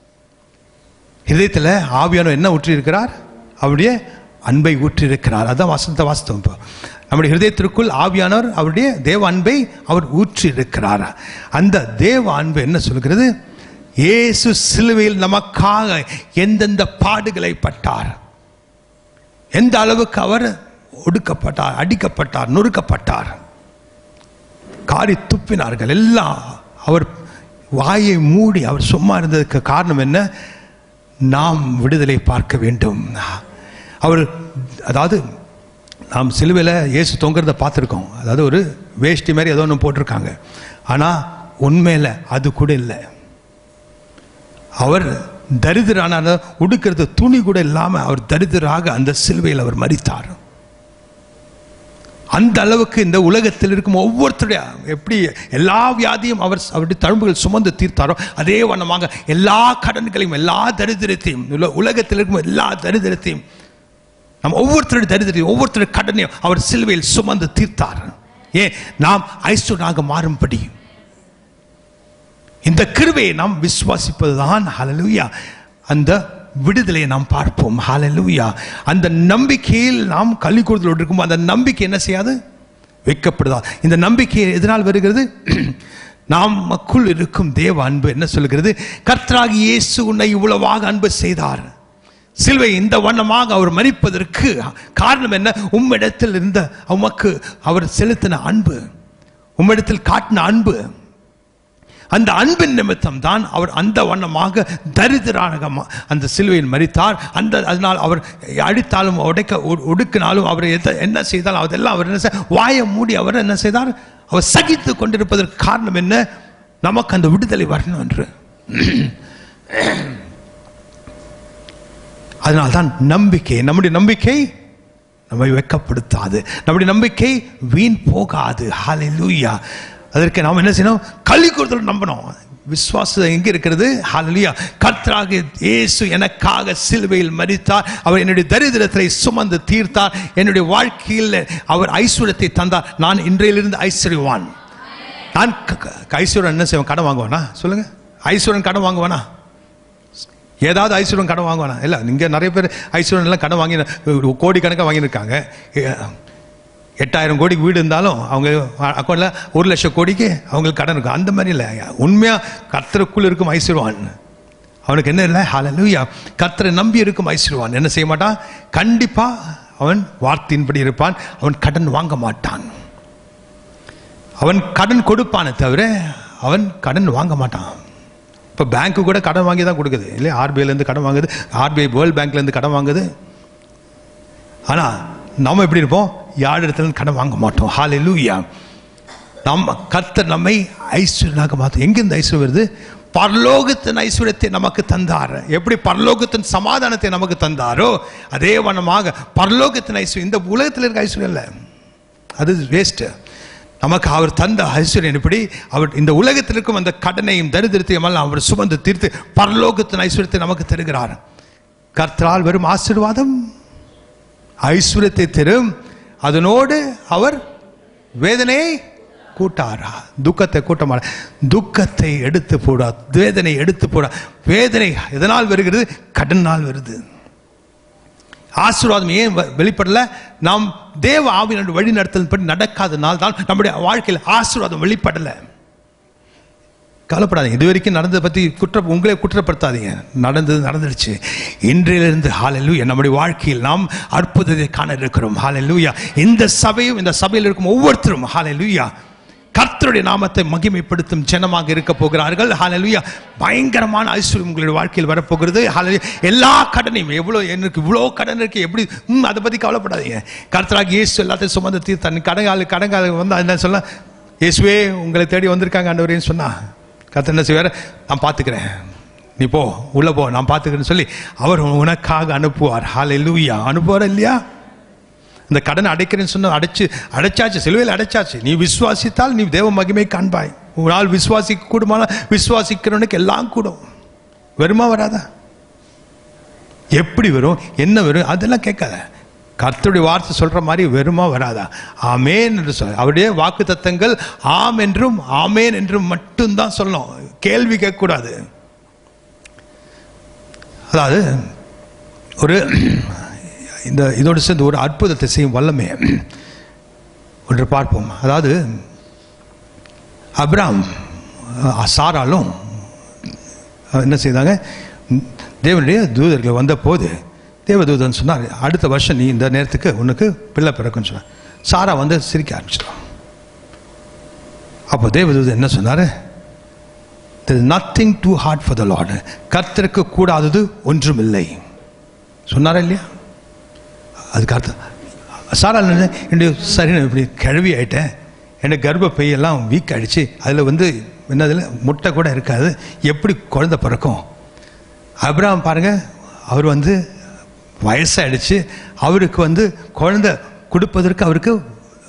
இதயத்தில் ஆவியானவர் என்ன ஊற்றி இருக்கிறார் அவருடைய அன்பை ஊற்றி இருக்கிறார் அதான் வசந்த வாஸ்தவம் இப்போ நம்முடைய ஹிருதயத்திற்குள் ஆவியானவர் அவருடைய தேவ அன்பை அவர் ஊற்றி இருக்கிறார் அந்த தேவ அன்பு என்ன சொல்கிறது இயேசு சிலுவையில் நமக்காக எந்தெந்த பாடுகளை பட்டார் எந்த அளவுக்கு அவர் ஒடுக்கப்பட்டார் அடிக்கப்பட்டார் நொறுக்கப்பட்டார் காரி துப்பினார்கள் எல்லாம் அவர் வாயை மூடி அவர் சும்மா இருந்ததுக்கு காரணம் என்ன நாம் விடுதலை பார்க்க வேண்டும் அவர் அதாவது நாம் சிலுவையில் இயேசு தொங்குறத பார்த்துருக்கோம் அதாவது ஒரு வேஷ்டி மாதிரி ஏதோ ஒன்று போட்டிருக்காங்க ஆனால் உண்மையில் அது கூட இல்லை அவர் தரித்திரான உடுக்கிறது துணி கூட இல்லாமல் அவர் தரித்திராக அந்த சிலுவையில் அவர் மறித்தார் அந்த அளவுக்கு இந்த உலகத்தில் இருக்கும் ஒவ்வொருத்தருடைய எப்படி எல்லா வியாதியும் அவர் அவருடைய தழும்புகள் சுமந்து தீர்த்தாரோ அதே வண்ணமாக எல்லா கடன்களையும் எல்லா தரித்திரத்தையும் உல- உலகத்தில் இருக்கும் எல்லா தரித்திரத்தையும் நம்ம ஒவ்வொருத்தருடைய தரித்திரத்தையும் ஒவ்வொருத்தருடைய கடனையும் அவர் சிலுவையில் சுமந்து தீர்த்தார் ஏன் நாம் ஐஸ்வர்யனாக மாறும்படி இந்த கிருபையை நாம் விசுவாசிப்பதுதான் ஹalleluya அந்த விடுதலையை நாம் பார்ப்போம் ஹalleluya அந்த நம்பிக்கையில் நாம் கல்விக்கூடத்தில் இருக்கும் அந்த நம்பிக்கை என்ன செய்யாது வைக்கப்படுதா இந்த நம்பிக்கை எதனால் வருகிறது நாம் மக்குள் இருக்கும் தேவ அன்பு என்ன சொல்கிறது கர்த்தராகி இயேசு உன்னை இவ்வளவாக அன்பு செய்தார் சிலுவை இந்த வண்ணமாக அவர் மறிப்பதற்கு காரணம் என்ன உம்மிடத்தில் இருந்த உமக்கு அவர் செலுத்தின அன்பு உம்மிடத்தில் காட்டின அன்பு அந்த அன்பின் நிமித்தம் தான் அவர் அந்த வண்ணமாக தரித்திராக ம- அந்த சிலுவையில் மறித்தார் அந்த அதனால் அவர் அடித்தாலும் உடைக்க ஒ- ஒடுக்கினாலும் அவர் எத- என்ன செய்தாலும் அதெல்லாம் அவர் என்ன செய்- வாயை மூடி அவர் என்ன செய்தார் அவர் சகித்து கொண்டிருப்பதற்கு காரணம் என்ன நமக்கு அந்த விடுதலை வரணும் என்று அதனால்தான் நம்பிக்கை நம்முடைய நம்பிக்கை நம்மை வெட்கப்படுத்தாது நம்முடைய நம்பிக்கை வீண் போகாது ஹalleluya அதற்கு நாம் என்ன செய்யணும் கல்வி கொடுத்து நம்பணும் விசுவாசம் எங்க இருக்கிறது ஹalleluya கர்த்தராக இயேசு எனக்காக சிலுவையில் மரித்தார் அவர் என்னுடைய தரித்திரத்தை சுமந்து தீர்த்தார் என்னுடைய வாழ்க்கையில் அவர் ஐஸ்வர்யத்தை தந்தார் நான் இன்றையிலிருந்து ஐஸ்வர்யவான் நான் க- க- ஐஸ்வர்யன் என்ன செய்வேன் கடன் வாங்குவானா சொல்லுங்க ஐஸ்வர்யன் கடன் வாங்குவானா ஏதாவது ஐஸ்வர்யம் கடன் வாங்குவானா இல்லை இங்கே நிறைய பேர் ஐஸ்வர்யம் எல்லாம் கடன் வாங்கி கோடி கணக்காக வாங்கியிருக்காங்க எ- எட்டாயிரம் கோடிக்கு வீடு இருந்தாலும் அவங்க அக்கௌண்ட்டில் ஒரு லட்சம் கோடிக்கு அவங்களுக்கு கடன் இருக்கும் அந்த மாதிரி இல்லை உண்மையாக கர்த்தருக்குள் இருக்கும் ஐஸ்வர்வான் அவனுக்கு என்ன இல்லை ஹalleluya கர்த்தரை நம்பி இருக்கும் ஐஸ்வர்வான் என்ன செய்ய மாட்டான் கண்டிப்பாக அவன் வார்த்தையின்படி இருப்பான் அவன் கடன் வாங்க மாட்டான் அவன் கடன் கொடுப்பானே தவிர அவன் கடன் வாங்க மாட்டான் இப்போ பேங்க்கு கூட கடன் வாங்கி தான் கொடுக்குது இல்லையா ஆர்பிஐலேருந்து கடன் வாங்குது ஆர்பிஐ வேர்ல்ட் பேங்க்லேருந்து கடன் வாங்குது ஆனால் நம்ம எப்படி இருப்போம் யார் இடத்துல கடன் வாங்க மாட்டோம் ஹalleluya நம்ம கர்த்தர் நம்மை ஐஸ்வர்யனாக மாற்றும் எங்கிருந்து ஐஸ்வர்யம் வருது பரலோகத்தின் ஐஸ்வர்யத்தை நமக்கு தந்தார் எப்படி பரலோகத்தின் சமாதானத்தை நமக்கு தந்தாரோ அதே வண்ணமாக பரலோகத்தின் ஐஸ்வர்யம் இந்த உலகத்தில் இருக்க ஐஸ்வர்யம் இல்லை அது வேஸ்ட்டு நமக்கு அவர் தந்த ஐஸ்வர்யம் எப்படி அவர் இந்த உலகத்தில் இருக்கும் அந்த கடனையும் தரித்திரத்தையும் எல்லாம் அவர் சுமந்து தீர்த்து பரலோகத்தின் ஐஸ்வர்யத்தை நமக்கு தருகிறார் கர்த்தரால் வரும் ஆசீர்வாதம் ஐஸ்வர்யத்தை தரும் அதனோடு அவர் வேதனையை கூட்டாரா துக்கத்தை கூட்ட மாட்டார் துக்கத்தை எடுத்து போடா வேதனை எடுத்து போடா வேதனை எதனால் வருகிறது கடனால் வருது ஆசீர்வாதம் ஏன் வ- வெளிப்படல நாம் தேவ ஆவியினுடைய வழி நடத்தலின்படி நடக்காதனால் தான் நம்முடைய வாழ்க்கையில் ஆசீர்வாதம் வெளிப்படலை கவலைப்படாதீங்க இது வரைக்கும் நடந்ததை பற்றி குற்ற உங்களே குற்றப்படுத்தாதீங்க நடந்தது நடந்துடுச்சு இன்றையிலிருந்து ஹalleluya நம்முடைய வாழ்க்கையில் நாம் அற்புதத்தை காண இருக்கிறோம் ஹalleluya இந்த சபையும் இந்த சபையில் இருக்கும் ஒவ்வொருத்தரும் ஹalleluya கர்த்தருடைய நாமத்தை மகிமைப்படுத்தும் ஜனமாக இருக்க போகிறார்கள் ஹalleluya பயங்கரமான ஐஸ்வர்யம் உங்களுடைய வாழ்க்கையில் வரப்போகிறது ஹalleluya எல்லா கடனையும் எவ்வளோ எனக்கு இவ்வளோ கடன் இருக்கு எப்படி ம் அதை பற்றி கவலைப்படாதீங்க கர்த்தராக இயேசு எல்லாத்தையும் சுமந்து தீர்த்தன் கடங்கால கடங்கால வந்து என்ன சொல்ல இயேசுவே உங்களை தேடி வந்திருக்காங்க ஆண்டவரேன்னு சொன்னா கர்த்தர் என்ன செய்வார் நான் பார்த்துக்கிறேன் நீ போ உள்ளே போ நான் பார்த்துக்கிறேன்னு சொல்லி அவர் உனக்காக அனுப்புவார் ஹalleluya அனுப்புவார் இல்லையா இந்த கடனை அடைக்கிறேன்னு சொன்ன அடைச்சு அடைச்சாச்சு சிலுவையில் அடைச்சாச்சு நீ விசுவாசித்தால் நீ தேவ மகிமை காண்பாய் உன்னால் விசுவாசிக்க கூடுமான விசுவாசிக்கிறவனுக்கு எல்லாம் கூடும் வருமா வராதா எப்படி வரும் என்ன வரும் அதெல்லாம் கேட்காத கர்த்தருடைய வார்த்தை சொல்ற மாதிரி வருமா வராதா ஆமேன் என்று சொல்ல அவருடைய வாக்கு தத்தங்கள் ஆம் என்றும் ஆமேன் என்றும் மட்டும்தான் சொல்லணும் கேள்வி கேட்கக்கூடாது அதாவது ஒரு இந்த இதோடு சேர்ந்து ஒரு அற்புதத்தை செய்யும் வல்லமே ஒன்று பார்ப்போம் அதாவது அப்ராம் அஹ், சாராலும் அஹ், என்ன செய்தாங்க தேவனுடைய தூதர்கள் வந்தபோது தேவதூதன் சொன்னார் அடுத்த வருஷம் நீ இந்த நேரத்துக்கு உனக்கு பிள்ளை பிறக்குன்னு சொன்னார் சாரா வந்து சிரிக்க ஆரம்பிச்சிட்டான் அப்போ தேவதூதன் என்ன சொன்னார் there is nothing too hard for the lord கர்த்தருக்கு கூடாதது ஒன்றுமில்லை சொன்னாரா இல்லையா அதுக்கு அர்த்தம் சாரா என்ன, என்னுடைய சரி நான் இப்படி கிழவி ஆயிட்டேன் எனக்கு கர்ப்பப்பையெல்லாம் வீக் ஆயிடுச்சு அதில் வந்து என்னதில் முட்டை கூட இருக்காது எப்படி குழந்தை பிறக்கும் அப்ராம் பாருங்க அவர் வந்து வயசாயிடுச்சு அவருக்கு வந்து குழந்தை கொடுப்பதற்கு அவருக்கு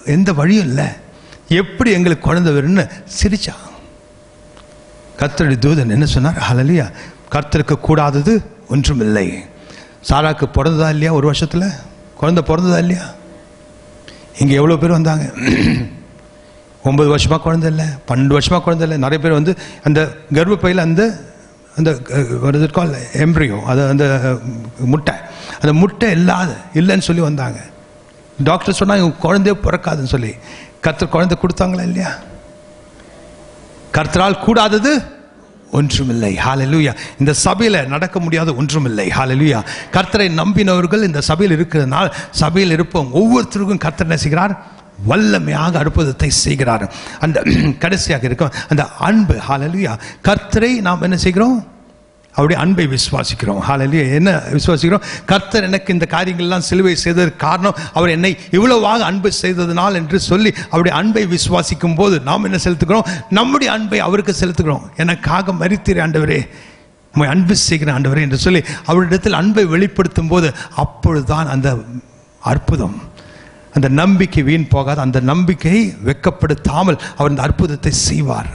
எந்த வழியும் இல்லை எப்படி எங்களுக்கு குழந்தை வரும்னு சிரிச்சான் கர்த்தருடைய தூதன் என்ன சொன்னார் ஹalleluya கர்த்தருக்கு கூடாதது ஒன்றுமில்லை சாராக்கு பிறந்ததா இல்லையா ஒரு வருஷத்தில் குழந்தை பிறந்ததா இல்லையா இங்கே எவ்வளோ பேர் வந்தாங்க ஒன்பது வருஷமாக குழந்தை இல்லை பன்னெண்டு வருஷமாக குழந்தை இல்லை நிறைய பேர் வந்து அந்த கர்ப்பப்பையில் அந்த அந்த வருது கால் எம்ப்ரியோ அது அந்த முட்டை அந்த முட்டை இல்லாத இல்லைன்னு சொல்லி வந்தாங்க டாக்டர் சொன்னாங்க குழந்தையே பிறக்காதுன்னு சொல்லி கர்த்தர் குழந்தை கொடுத்தாங்களா இல்லையா கர்த்தரால் கூடாதது ஒன்றுமில்லை ஹalleluya இந்த சபையில் நடக்க முடியாத ஒன்றுமில்லை ஹalleluya கர்த்தரை நம்பினவர்கள் இந்த சபையில் இருக்கிறதுனால் சபையில் இருப்போம் ஒவ்வொருத்தருக்கும் கர்த்தர் என்ன செய்கிறார் வல்லமையாக அற்புதத்தை செய்கிறார் அந்த கடைசியாக இருக்கும் அந்த அன்பு ஹalleluya கர்த்தரை நாம் என்ன செய்கிறோம் அவருடைய அன்பை விசுவாசிக்கிறோம் ஹalleluya என்ன விசுவாசிக்கிறோம் கர்த்தர் எனக்கு இந்த காரியங்கள்லாம் சிலுவை செய்ததற்கு காரணம் அவர் என்னை இவ்வளவாக அன்பு செய்ததனால் என்று சொல்லி அவருடைய அன்பை விசுவாசிக்கும் போது நாம் என்ன செலுத்துகிறோம் நம்முடைய அன்பை அவருக்கு செலுத்துகிறோம் எனக்காக மரித்தீர் ஆண்டவரே உம்மை அன்பு செய்கிற ஆண்டவரே என்று சொல்லி அவரிடத்தில் அன்பை வெளிப்படுத்தும் போது அப்பொழுதுதான் அந்த அற்புதம் அந்த நம்பிக்கை வீண் போகாத அந்த நம்பிக்கையை வெட்கப்படுத்தாமல் அவர் அந்த அற்புதத்தை செய்வார்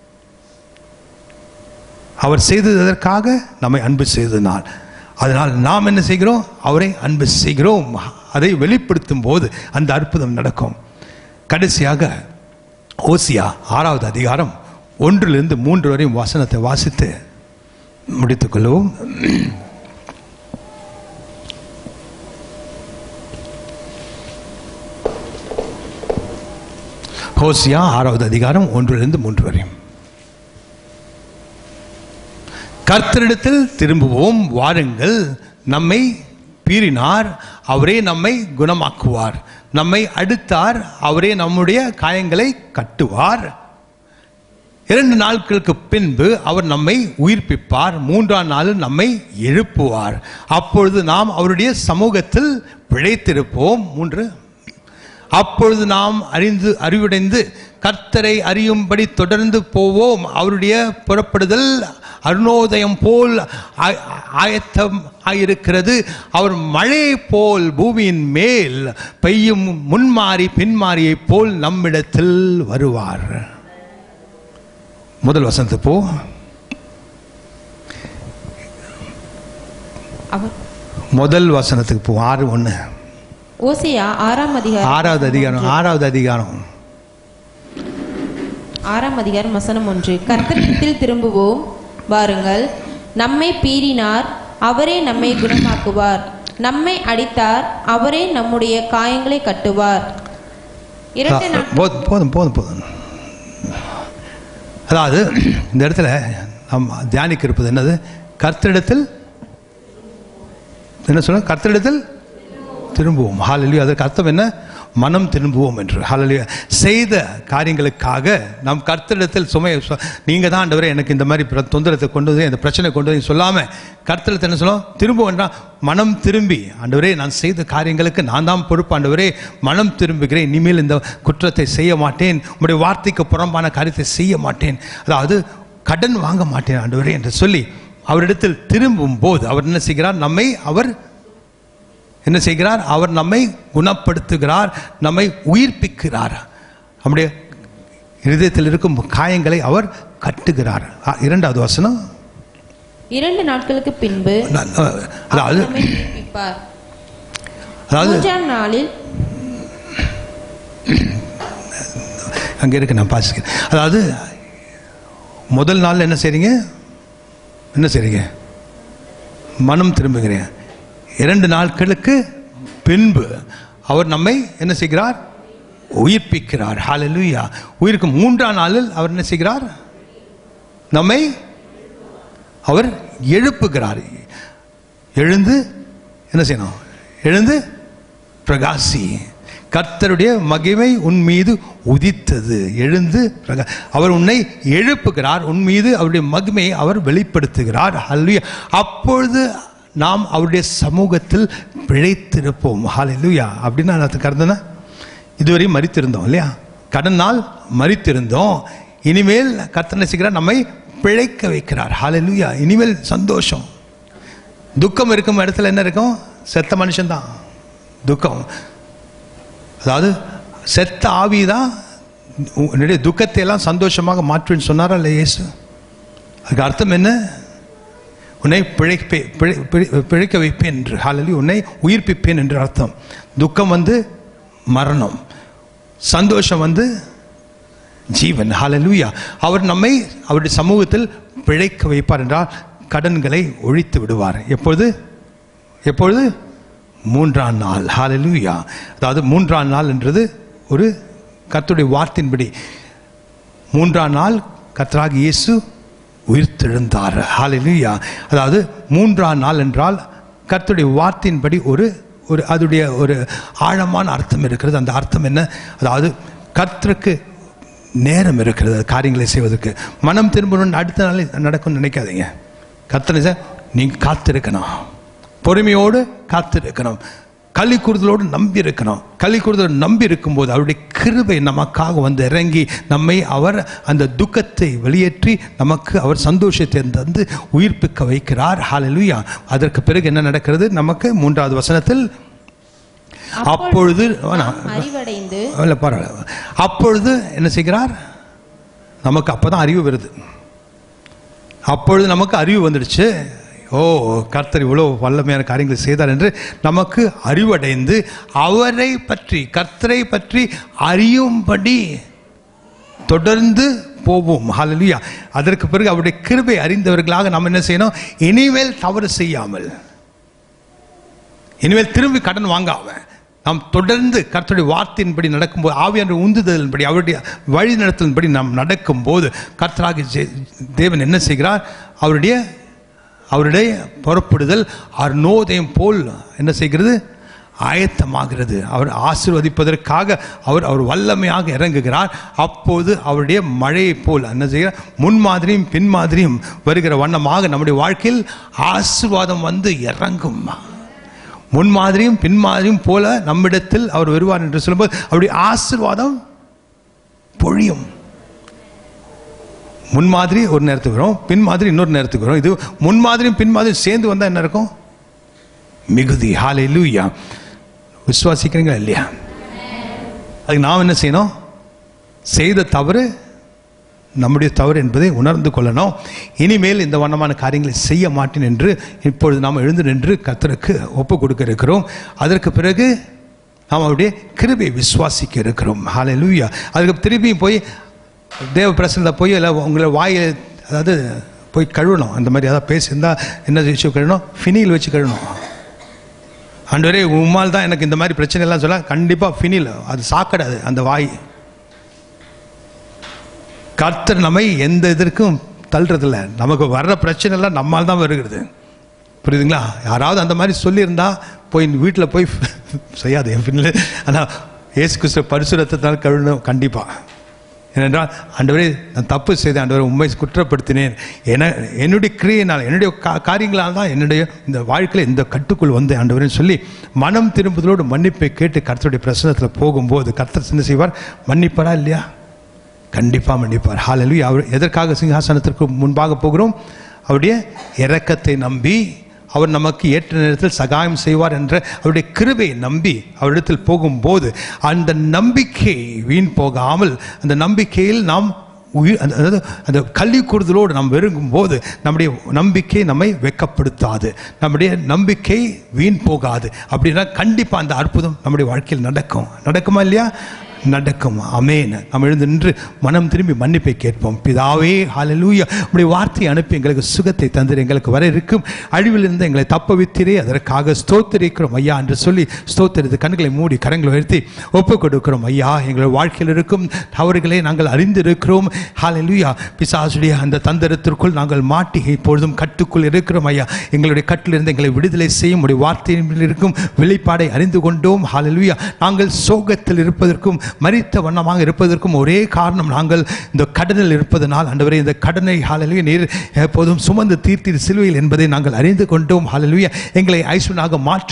அவர் செய்ததற்காக நம்மை அன்பு செய்ததினால் அதனால் நாம் என்ன செய்கிறோம் அவரை அன்பு செய்கிறோம் அதை வெளிப்படுத்தும் போது அந்த அற்புதம் நடக்கும் கடைசியாக ஓசியா ஆறாவது அதிகாரம் ஒன்றிலிருந்து மூன்று வரையும் வசனத்தை வாசித்து முடித்துக் கொள்வோம் ஹோசியா ஆறாவது அதிகாரம் ஒன்றிலிருந்து மூன்று வரையும் கர்த்தரிடத்தில் திரும்புவோம் வாருங்கள் நம்மை பீறினார் அவரே நம்மை குணமாக்குவார் நம்மை அடுத்தார் அவரே நம்முடைய காயங்களை கட்டுவார் இரண்டு நாட்களுக்கு பின்பு அவர் நம்மை உயிர்ப்பிப்பார் மூன்றாம் நாள் நம்மை எழுப்புவார் அப்பொழுது நாம் அவருடைய சமூகத்தில் பிழைத்திருப்போம் மூன்று அப்பொழுது நாம் அறிந்து அறிவடைந்து கர்த்தரை அறியும்படி தொடர்ந்து போவோம் அவருடைய புறப்படுதல் அருணோதயம் போல் ஆ- ஆயத்தம் ஆயிருக்கிறது அவர் மழை போல் பூமியின் மேல் பெய்யும் முன்மாறி பின்மாறியைப் போல் நம்மிடத்தில் வருவார் முதல் வசனத்து போ அவர் முதல் வசனத்துக்கு போ ஆறு ஒன்று ஓசியா ஆறாம் அதிகாரம் ஆறாவது அதிகாரம் ஆறாவது அதிகாரம் ஆறாம் அதிகாரம் வசனம் ஒன்று கர்த்தரிடத்தில் திரும்புவோம் வாருங்கள் நம்மை பீறினார் அவரே நம்மை குணமாக்குவார் நம்மை அடித்தார் அவரே நம்முடைய காயங்களை கட்டுவார் இரண்டு நாள் போதும் போதும் போதும் போதும் அதாவது இந்த இடத்துல நாம் தியானிக்க இருப்பது என்னது கர்த்தரிடத்தில் என்ன சொல்ல கர்த்தரிடத்தில் திரும்புவோம் ஹாலலியா அதற்கு அர்த்தம் என்ன மனம் திரும்புவோம் என்று ஹாலலியா செய்த காரியங்களுக்காக நாம் கர்த்தரிடத்தில் சுமையை சொ- நீங்க தான் ஆண்டவரே எனக்கு இந்த மாதிரி பிர- தொந்தரத்தை கொண்டு வந்து இந்த பிரச்சனை கொண்டு வந்து சொல்லாம கர்த்தரிடத்தில் என்ன சொல்லும் திரும்புவோம்னா மனம் திரும்பி ஆண்டவரே நான் செய்த காரியங்களுக்கு நான் தான் பொறுப்பு ஆண்டவரே மனம் திரும்புகிறேன் இனிமேல் இந்த குற்றத்தை செய்ய மாட்டேன் உங்களுடைய வார்த்தைக்கு புறம்பான காரியத்தை செய்ய மாட்டேன் அதாவது கடன் வாங்க மாட்டேன் ஆண்டவரே என்று சொல்லி அவரிடத்தில் திரும்பும் போது அவர் என்ன செய்கிறார் நம்மை அவர் என்ன செய்கிறார் அவர் நம்மை குணப்படுத்துகிறார் நம்மை உயிர்ப்பிக்கிறார் நம்முடைய இருதயத்தில் இருக்கும் காயங்களை அவர் கட்டுகிறார் ஆ, இரண்டாவது வசனம் இரண்டு நாட்களுக்கு பின்பு நான், அ, அதாவது நம்மை உயிர்ப்பிப்பார் அதாவது மூன்றாம் நாளில் அங்கே இருக்கு நான் பாசிக்கிறேன் அதாவது முதல் நாள் என்ன செய்றீங்க என்ன செய்றீங்க மனம் திரும்புகிறேன் இரண்டு நாட்களுக்கு பின்பு அவர் நம்மை என்ன செய்கிறார் உயிர்ப்பிக்கிறார் ஹalleluya உயிருக்கு மூன்றாம் நாளில் அவர் என்ன செய்கிறார் நம்மை அவர் எழுப்புகிறார் எழுந்து என்ன செய்யணும் எழுந்து பிரகாசி கர்த்தருடைய மகிமை உன் மீது உதித்தது எழுந்து பிரகா- அவர் உன்னை எழுப்புகிறார் உன் மீது அவருடைய மகிமையை அவர் வெளிப்படுத்துகிறார் ஹல்லுயா அப்பொழுது நாம் அவருடைய சமூகத்தில் பிழைத்திருப்போம் ஹalleluya அப்படின்னா நான் கருதுனா இதுவரை மறித்திருந்தோம் இல்லையா கடனால் மறித்திருந்தோம் இனிமேல் கர்த்தர் என்ன செய்கிறார் நம்மை பிழைக்க வைக்கிறார் ஹalleluya இனிமேல் சந்தோஷம் துக்கம் இருக்கும் இடத்துல என்ன இருக்கும் செத்த மனுஷன்தான் துக்கம் அதாவது செத்த ஆவி தான் உன்னுடைய துக்கத்தை எல்லாம் சந்தோஷமாக மாற்றுன்னு சொன்னாரா இல்லை இயேசு அதுக்கு அர்த்தம் என்ன உன்னை பிழைப்பே பிழை- பிழை- பிழைக்க வைப்பேன் என்று ஹாலலி உன்னை உயிர்ப்பிப்பேன் என்று அர்த்தம் துக்கம் வந்து மரணம் சந்தோஷம் வந்து ஜீவன் ஹalleluya அவர் நம்மை அவருடைய சமூகத்தில் பிழைக்க வைப்பார் என்றால் கடன்களை ஒழித்து விடுவார் எப்பொழுது எப்பொழுது மூன்றாம் நாள் ஹalleluya அதாவது மூன்றாம் நாள் என்றது ஒரு கர்த்தருடைய வார்த்தையின்படி மூன்றாம் நாள் கர்த்தராக இயேசு உயிர்த்தெழுந்தார் ஹalleluya அதாவது மூன்றாம் நாள் என்றால் கர்த்தருடைய வார்த்தையின்படி ஒரு ஒரு அதுடைய ஒரு ஆழமான அர்த்தம் இருக்கிறது அந்த அர்த்தம் என்ன அதாவது கர்த்தருக்கு நேரம் இருக்கிறது அது காரியங்களை செய்வதற்கு மனம் திரும்பணும்னு அடுத்த நாள் நடக்கும்னு நினைக்காதீங்க கர்த்தனை சார் நீங்கள் காத்திருக்கணும் பொறுமையோடு காத்திருக்கணும் களி கூறுதலோடு நம்பி இருக்கணும் களி கூறுதலோடு நம்பி இருக்கும்போது அவருடைய கிருபை நமக்காக வந்து இறங்கி நம்மை அவர் அந்த துக்கத்தை வெளியேற்றி நமக்கு அவர் சந்தோஷத்தை தந்து உயிர்ப்பிக்க வைக்கிறார் ஹalleluya அதற்கு பிறகு என்ன நடக்கிறது நமக்கு மூன்றாவது வசனத்தில் அப்பொழுது வேணாம். நாம் அறிவடைந்து இல்லை பரவாயில்ல அப்பொழுது என்ன செய்கிறார் நமக்கு அப்போ தான் அறிவு வருது அப்பொழுது நமக்கு அறிவு வந்துடுச்சு ஓ கர்த்தர் இவ்வளோ வல்லமையான காரியங்களை செய்தார் என்று நமக்கு அறிவடைந்து அவரை பற்றி கர்த்தரை பற்றி அறியும்படி தொடர்ந்து போவோம் ஹalleluya அதற்கு பிறகு அவருடைய கிருபை அறிந்தவர்களாக நாம் என்ன செய்யணும் இனிமேல் தவறு செய்யாமல் இனிமேல் திரும்பி கடன் வாங்காம நாம் தொடர்ந்து கர்த்தருடைய வார்த்தையின்படி நடக்கும்போது ஆவியான உந்துதலின்படி அவருடைய வழி நடத்தலின்படி நாம் நடக்கும்போது கர்த்தராக ஜெ- தேவன் என்ன செய்கிறார் அவருடைய அவருடைய புறப்படுதல் அருணோதயம் போல் என்ன செய்கிறது ஆயத்தமாகிறது அவர் ஆசீர்வதிப்பதற்காக அவர் அவர் வல்லமையாக இறங்குகிறார் அப்போது அவருடைய மழையைப் போல் என்ன செய்கிறார் முன்மாதிரியும் பின்மாதிரியும் வருகிற வண்ணமாக நம்முடைய வாழ்க்கையில் ஆசீர்வாதம் வந்து இறங்கும் முன்மாதிரியும் பின்மாதிரியும் போல நம்மிடத்தில் அவர் வருவார் என்று சொல்லும்போது அவருடைய ஆசீர்வாதம் பொழியும் முன்மாதிரி ஒரு நேரத்துக்கு வரும் பின்மாதிரி இன்னொரு நேரத்துக்கு வரும் இது முன்மாதிரியும் பின்மாதிரியும் சேர்ந்து வந்தால் என்ன இருக்கும் மிகுதி ஹாலை லூயா விசுவாசிக்கிறீங்களா இல்லையா அதுக்கு நாம் என்ன செய்யணும் செய்த தவறு நம்முடைய தவறு என்பதை உணர்ந்து கொள்ளணும் இனிமேல் இந்த வண்ணமான காரியங்களை செய்ய மாட்டேன் என்று இப்பொழுது நாம் எழுந்து நின்று கர்த்தருக்கு ஒப்பு கொடுக்க இருக்கிறோம் அதற்கு பிறகு நாம் அவருடைய கிருபை விசுவாசிக்க இருக்கிறோம் ஹalleluya அதுக்கு திருப்பி போய் தேவ பிரசனத்தில் போய் இல்லை உங்களை வாயை அதாவது போய் கழுவணும் அந்த மாதிரி ஏதாவது பேசியிருந்தா என்ன வச்சு கழுவணும் ஃபினில் வச்சு கழுவணும் ஆண்டவரே உம்மால் தான் எனக்கு இந்த மாதிரி பிரச்சனை எல்லாம் சொல்ல கண்டிப்பாக ஃபினில் அது சாக்கடாது அந்த வாய் கர்த்தர் நம்மை எந்த இதற்கும் தள்ளுறதில்ல நமக்கு வர்ற பிரச்சனை எல்லாம் நம்மால் தான் வருகிறது புரியுதுங்களா யாராவது அந்த மாதிரி சொல்லியிருந்தா போய் வீட்டில் போய் செய்யாது என் பின்னில் ஆனால் ஏசு கிறிஸ்துவ பரிசுரத்தினால் கழுவணும் கண்டிப்பாக ஏனென்றால் ஆண்டவரே நான் தப்பு செய்தேன் ஆண்டவரே உண்மை குற்றப்படுத்தினேன் என என்னுடைய கிரியையினால் என்னுடைய கா காரியங்களால் தான் என்னுடைய இந்த வாழ்க்கையில் இந்த கட்டுக்குள் வந்தேன் ஆண்டவரேன்னு சொல்லி மனம் திரும்புதலோடு மன்னிப்பை கேட்டு கர்த்தருடைய பிரசனத்தில் போகும்போது கர்த்தர் என்ன செய்வார் மன்னிப்பாரா இல்லையா கண்டிப்பாக மன்னிப்பார் ஹalleluya அவர் எதற்காக சிங்காசனத்திற்கு முன்பாக போகிறோம் அவருடைய இரக்கத்தை நம்பி அவர் நமக்கு ஏற்ற நேரத்தில் சகாயம் செய்வார் என்ற அவருடைய கிருபையை நம்பி அவரிடத்தில் போகும்போது அந்த நம்பிக்கை வீண் போகாமல் அந்த நம்பிக்கையில் நாம் உயிர் அந்த- அதாவது அந்த கல்வி கூறுதலோடு நாம் வெறுங்கும் போது நம்முடைய நம்பிக்கை நம்மை வெட்கப்படுத்தாது நம்முடைய நம்பிக்கை வீண் போகாது அப்படின்னா கண்டிப்பாக அந்த அற்புதம் நம்முடைய வாழ்க்கையில் நடக்கும் நடக்குமா இல்லையா நடக்கும் அமேன் நாம் எழுந்து நின்று மனம் திரும்பி மன்னிப்பை கேட்போம் பிதாவே ஹalleluya உம்முடைய வார்த்தையை அனுப்பி எங்களுக்கு சுகத்தை தந்திர எங்களுக்கு வர இருக்கும் அழிவிலிருந்து எங்களை தப்ப வித்திரே அதற்காக ஸ்தோத்திரிக்கிறோம் ஐயா என்று சொல்லி ஸ்தோத்திரித்து கண்களை மூடி கரங்களை உயர்த்தி ஒப்பு கொடுக்கிறோம் ஐயா எங்கள் வாழ்க்கையில் இருக்கும் தவறுகளை நாங்கள் அறிந்திருக்கிறோம் ஹalleluya பிசாசுடைய அந்த தந்திரத்திற்குள் நாங்கள் மாட்டி இப்பொழுதும் கட்டுக்குள் இருக்கிறோம் ஐயா எங்களுடைய கட்டிலிருந்து எங்களை விடுதலை செய்யும் உடைய வார்த்தையில் இருக்கும் வெளிப்பாடை அறிந்து கொண்டோம் ஹalleluya நாங்கள் சோகத்தில் இருப்பதற்கும் மரித்த வண்ணமாக இருப்பதற்கும் ஒரே காரணம் நாங்கள் இந்த கடனில் இருப்பதனால் ஆண்டவரே இந்த கடனை ஹalleluya நீர் எப்போதும் சுமந்து தீர்த்தீர் சிலுவையில் என்பதை நாங்கள் அறிந்து கொண்டோம் ஹalleluya எங்களை ஐஸ்வனாக மாற்றி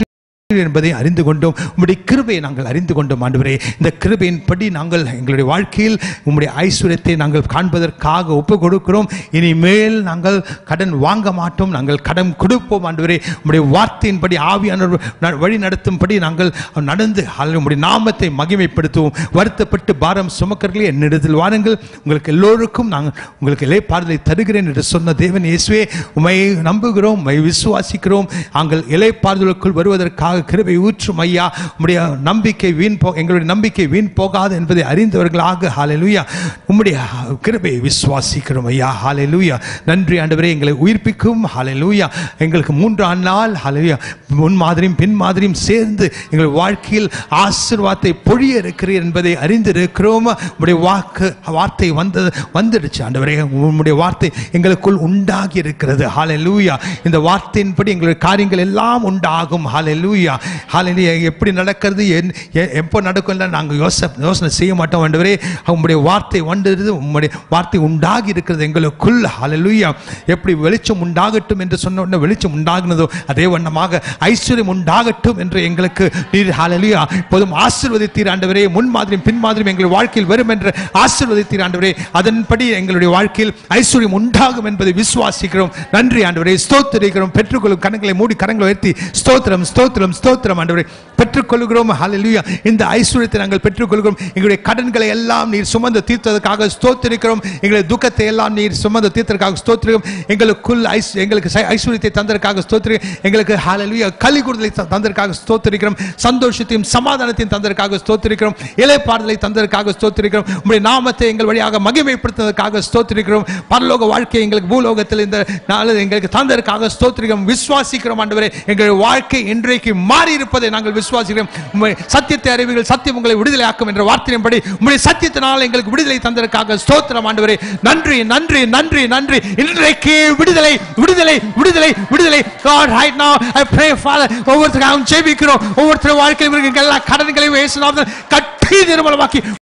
என்பதை அறிந்து கொண்டோம் உம்முடைய கிருபையை நாங்கள் அறிந்து கொண்டோம் ஆண்டவரே இந்த கிருபையின்படி நாங்கள் எங்களுடைய வாழ்க்கையில் உம்முடைய ஐஸ்வர்யத்தை நாங்கள் காண்பதற்காக ஒப்பு கொடுக்கிறோம் இனிமேல் நாங்கள் கடன் வாங்க மாட்டோம் நாங்கள் கடன் கொடுப்போம் ஆண்டவரே உம்முடைய வார்த்தையின்படி ஆவியானவர் ந- வழி நடத்தும்படி நாங்கள் நடந்து அல்லது உம்முடைய நாமத்தை மகிமைப்படுத்துவோம் வருத்தப்பட்டு பாரம் சுமக்கர்களே என்னிடத்தில் வாருங்கள் உங்களுக்கு எல்லோருக்கும் நாங்கள் உங்களுக்கு இலைப்பாறுதலை தருகிறேன் என்று சொன்ன தேவன் இயேசுவே உமை நம்புகிறோம் உமை விசுவாசிக்கிறோம் நாங்கள் இலைப்பாறுதலுக்குள் வருவதற்காக கிருபை ஊற்றும் ஐயா உம்முடைய நம்பிக்கை வீண் போ எங்களுடைய நம்பிக்கை வீண் போகாது என்பதை அறிந்தவர்களாக ஹalleluya உம்முடைய கிருபையை விசுவாசிக்கிறோம் ஐயா ஹalleluya நன்றி ஆண்டவரே எங்களை உயிர்ப்பிக்கும் ஹalleluya எங்களுக்கு மூன்றாம் நாள் ஹalleluya முன் மாதிரியும் பின் மாதிரியும் சேர்ந்து எங்கள் வாழ்க்கையில் ஆசீர்வாதத்தை பொழிய இருக்கிறீர் என்பதை அறிந்திருக்கிறோம் உம்முடைய வாக்கு வார்த்தை வந்தது வந்துடுச்சு ஆண்டவரே உம்முடைய வார்த்தை எங்களுக்குள் உண்டாகி இருக்கிறது ஹalleluya இந்த வார்த்தையின்படி எங்களுடைய காரியங்கள் எல்லாம் உண்டாகும் ஹalleluya ஹalleluya எப்படி நடக்கிறது என்- எ- எப்போ நடக்கும் நாங்கள் யோசனை யோசனை செய்ய மாட்டோம் ஆண்டவரே உம்முடைய வார்த்தை வந்தது உம்முடைய வார்த்தை உண்டாகி இருக்கிறது எங்களுக்குள் ஹalleluya எப்படி வெளிச்சம் உண்டாகட்டும் என்று சொன்ன உடனே வெளிச்சம் உண்டாகினதோ அதே வண்ணமாக ஐஸ்வர்யம் உண்டாகட்டும் என்று எங்களுக்கு நீர் ஹalleluya போதும் ஆசீர்வதித்தீர் ஆண்டவரே முன் மாதிரியும் பின் மாதிரியும் எங்கள் வாழ்க்கையில் வரும் என்று ஆசீர்வதித்தீர் ஆண்டவரே அதன்படி எங்களுடைய வாழ்க்கையில் ஐஸ்வர்யம் உண்டாகும் என்பதை விசுவாசிக்கிறோம் நன்றி ஆண்டவரே ஸ்தோத்திரிக்கிறோம் பெற்றுக்கொள்ளும் கணங்களை மூடி கரங்களை உயர்த்தி ஸ்தோத்திரம் ஸ்தோத்திரம் ஸ்தோத்திரம் ஆண்டவரே பெற்றுக்கொள்கிறோம் ஹalleluya இந்த ஐஸ்வர்யத்தை நாங்கள் பெற்றுக்கொள்கிறோம் எங்களுடைய கடன்களை எல்லாம் நீர் சுமந்து தீர்த்ததற்காக ஸ்தோத்திரிக்கிறோம் எங்களுடைய துக்கத்தை எல்லாம் நீர் சுமந்து தீர்த்ததற்காக ஸ்தோத்திரிக்கிறோம் எங்களுக்குள் ஐஸ் எங்களுக்கு சை- ஐஸ்வர்யத்தை தந்ததற்காக ஸ்தோத்திரிக்கிறோம் எங்களுக்கு ஹalleluya கலி கூடுதலை த- தந்ததற்காக ஸ்தோத்திரிக்கிறோம் சந்தோஷத்தையும் சமாதானத்தையும் தந்ததற்காக ஸ்தோத்திரிக்கிறோம் இலைப்பாறுதலை தந்ததற்காக ஸ்தோத்திரிக்கிறோம் உம்முடைய நாமத்தை எங்கள் வழியாக மகிமைப்படுத்துவதற்காக ஸ்தோத்திரிக்கிறோம் பரலோக வாழ்க்கை எங்களுக்கு பூலோகத்தில் இந்த நாளில் எங்களுக்கு தந்ததற்காக ஸ்தோத்திரிக்கிறோம் விசுவாசிக்கிறோம் ஆண்டவரே எங்கள் வாழ்க்கை இன்றைக்கு மாறி இருப்பதை நாங்கள் விசுவாசிக்கிறோம் உம்முடைய சத்தியத்தை அறிவுகள் சத்தியம் உங்களை விடுதலை ஆக்கும் என்ற வார்த்தையின்படி உம்முடைய சத்தியத்தினால் எங்களுக்கு விடுதலை தந்ததற்காக ஸ்தோத்திரம் ஆண்டவரே நன்றி நன்றி நன்றி நன்றி இன்றைக்கு விடுதலை விடுதலை விடுதலை விடுதலை God right now I pray Father ஒவ்வொருத்தருக்காகவும் ஜெபிக்கிறோம் ஒவ்வொருத்தர் வாழ்க்கையில் இருக்கிற எல்லா கடன்களையும் இயேசு நாமத்தில் கட்டி நிர்மலமாக்கி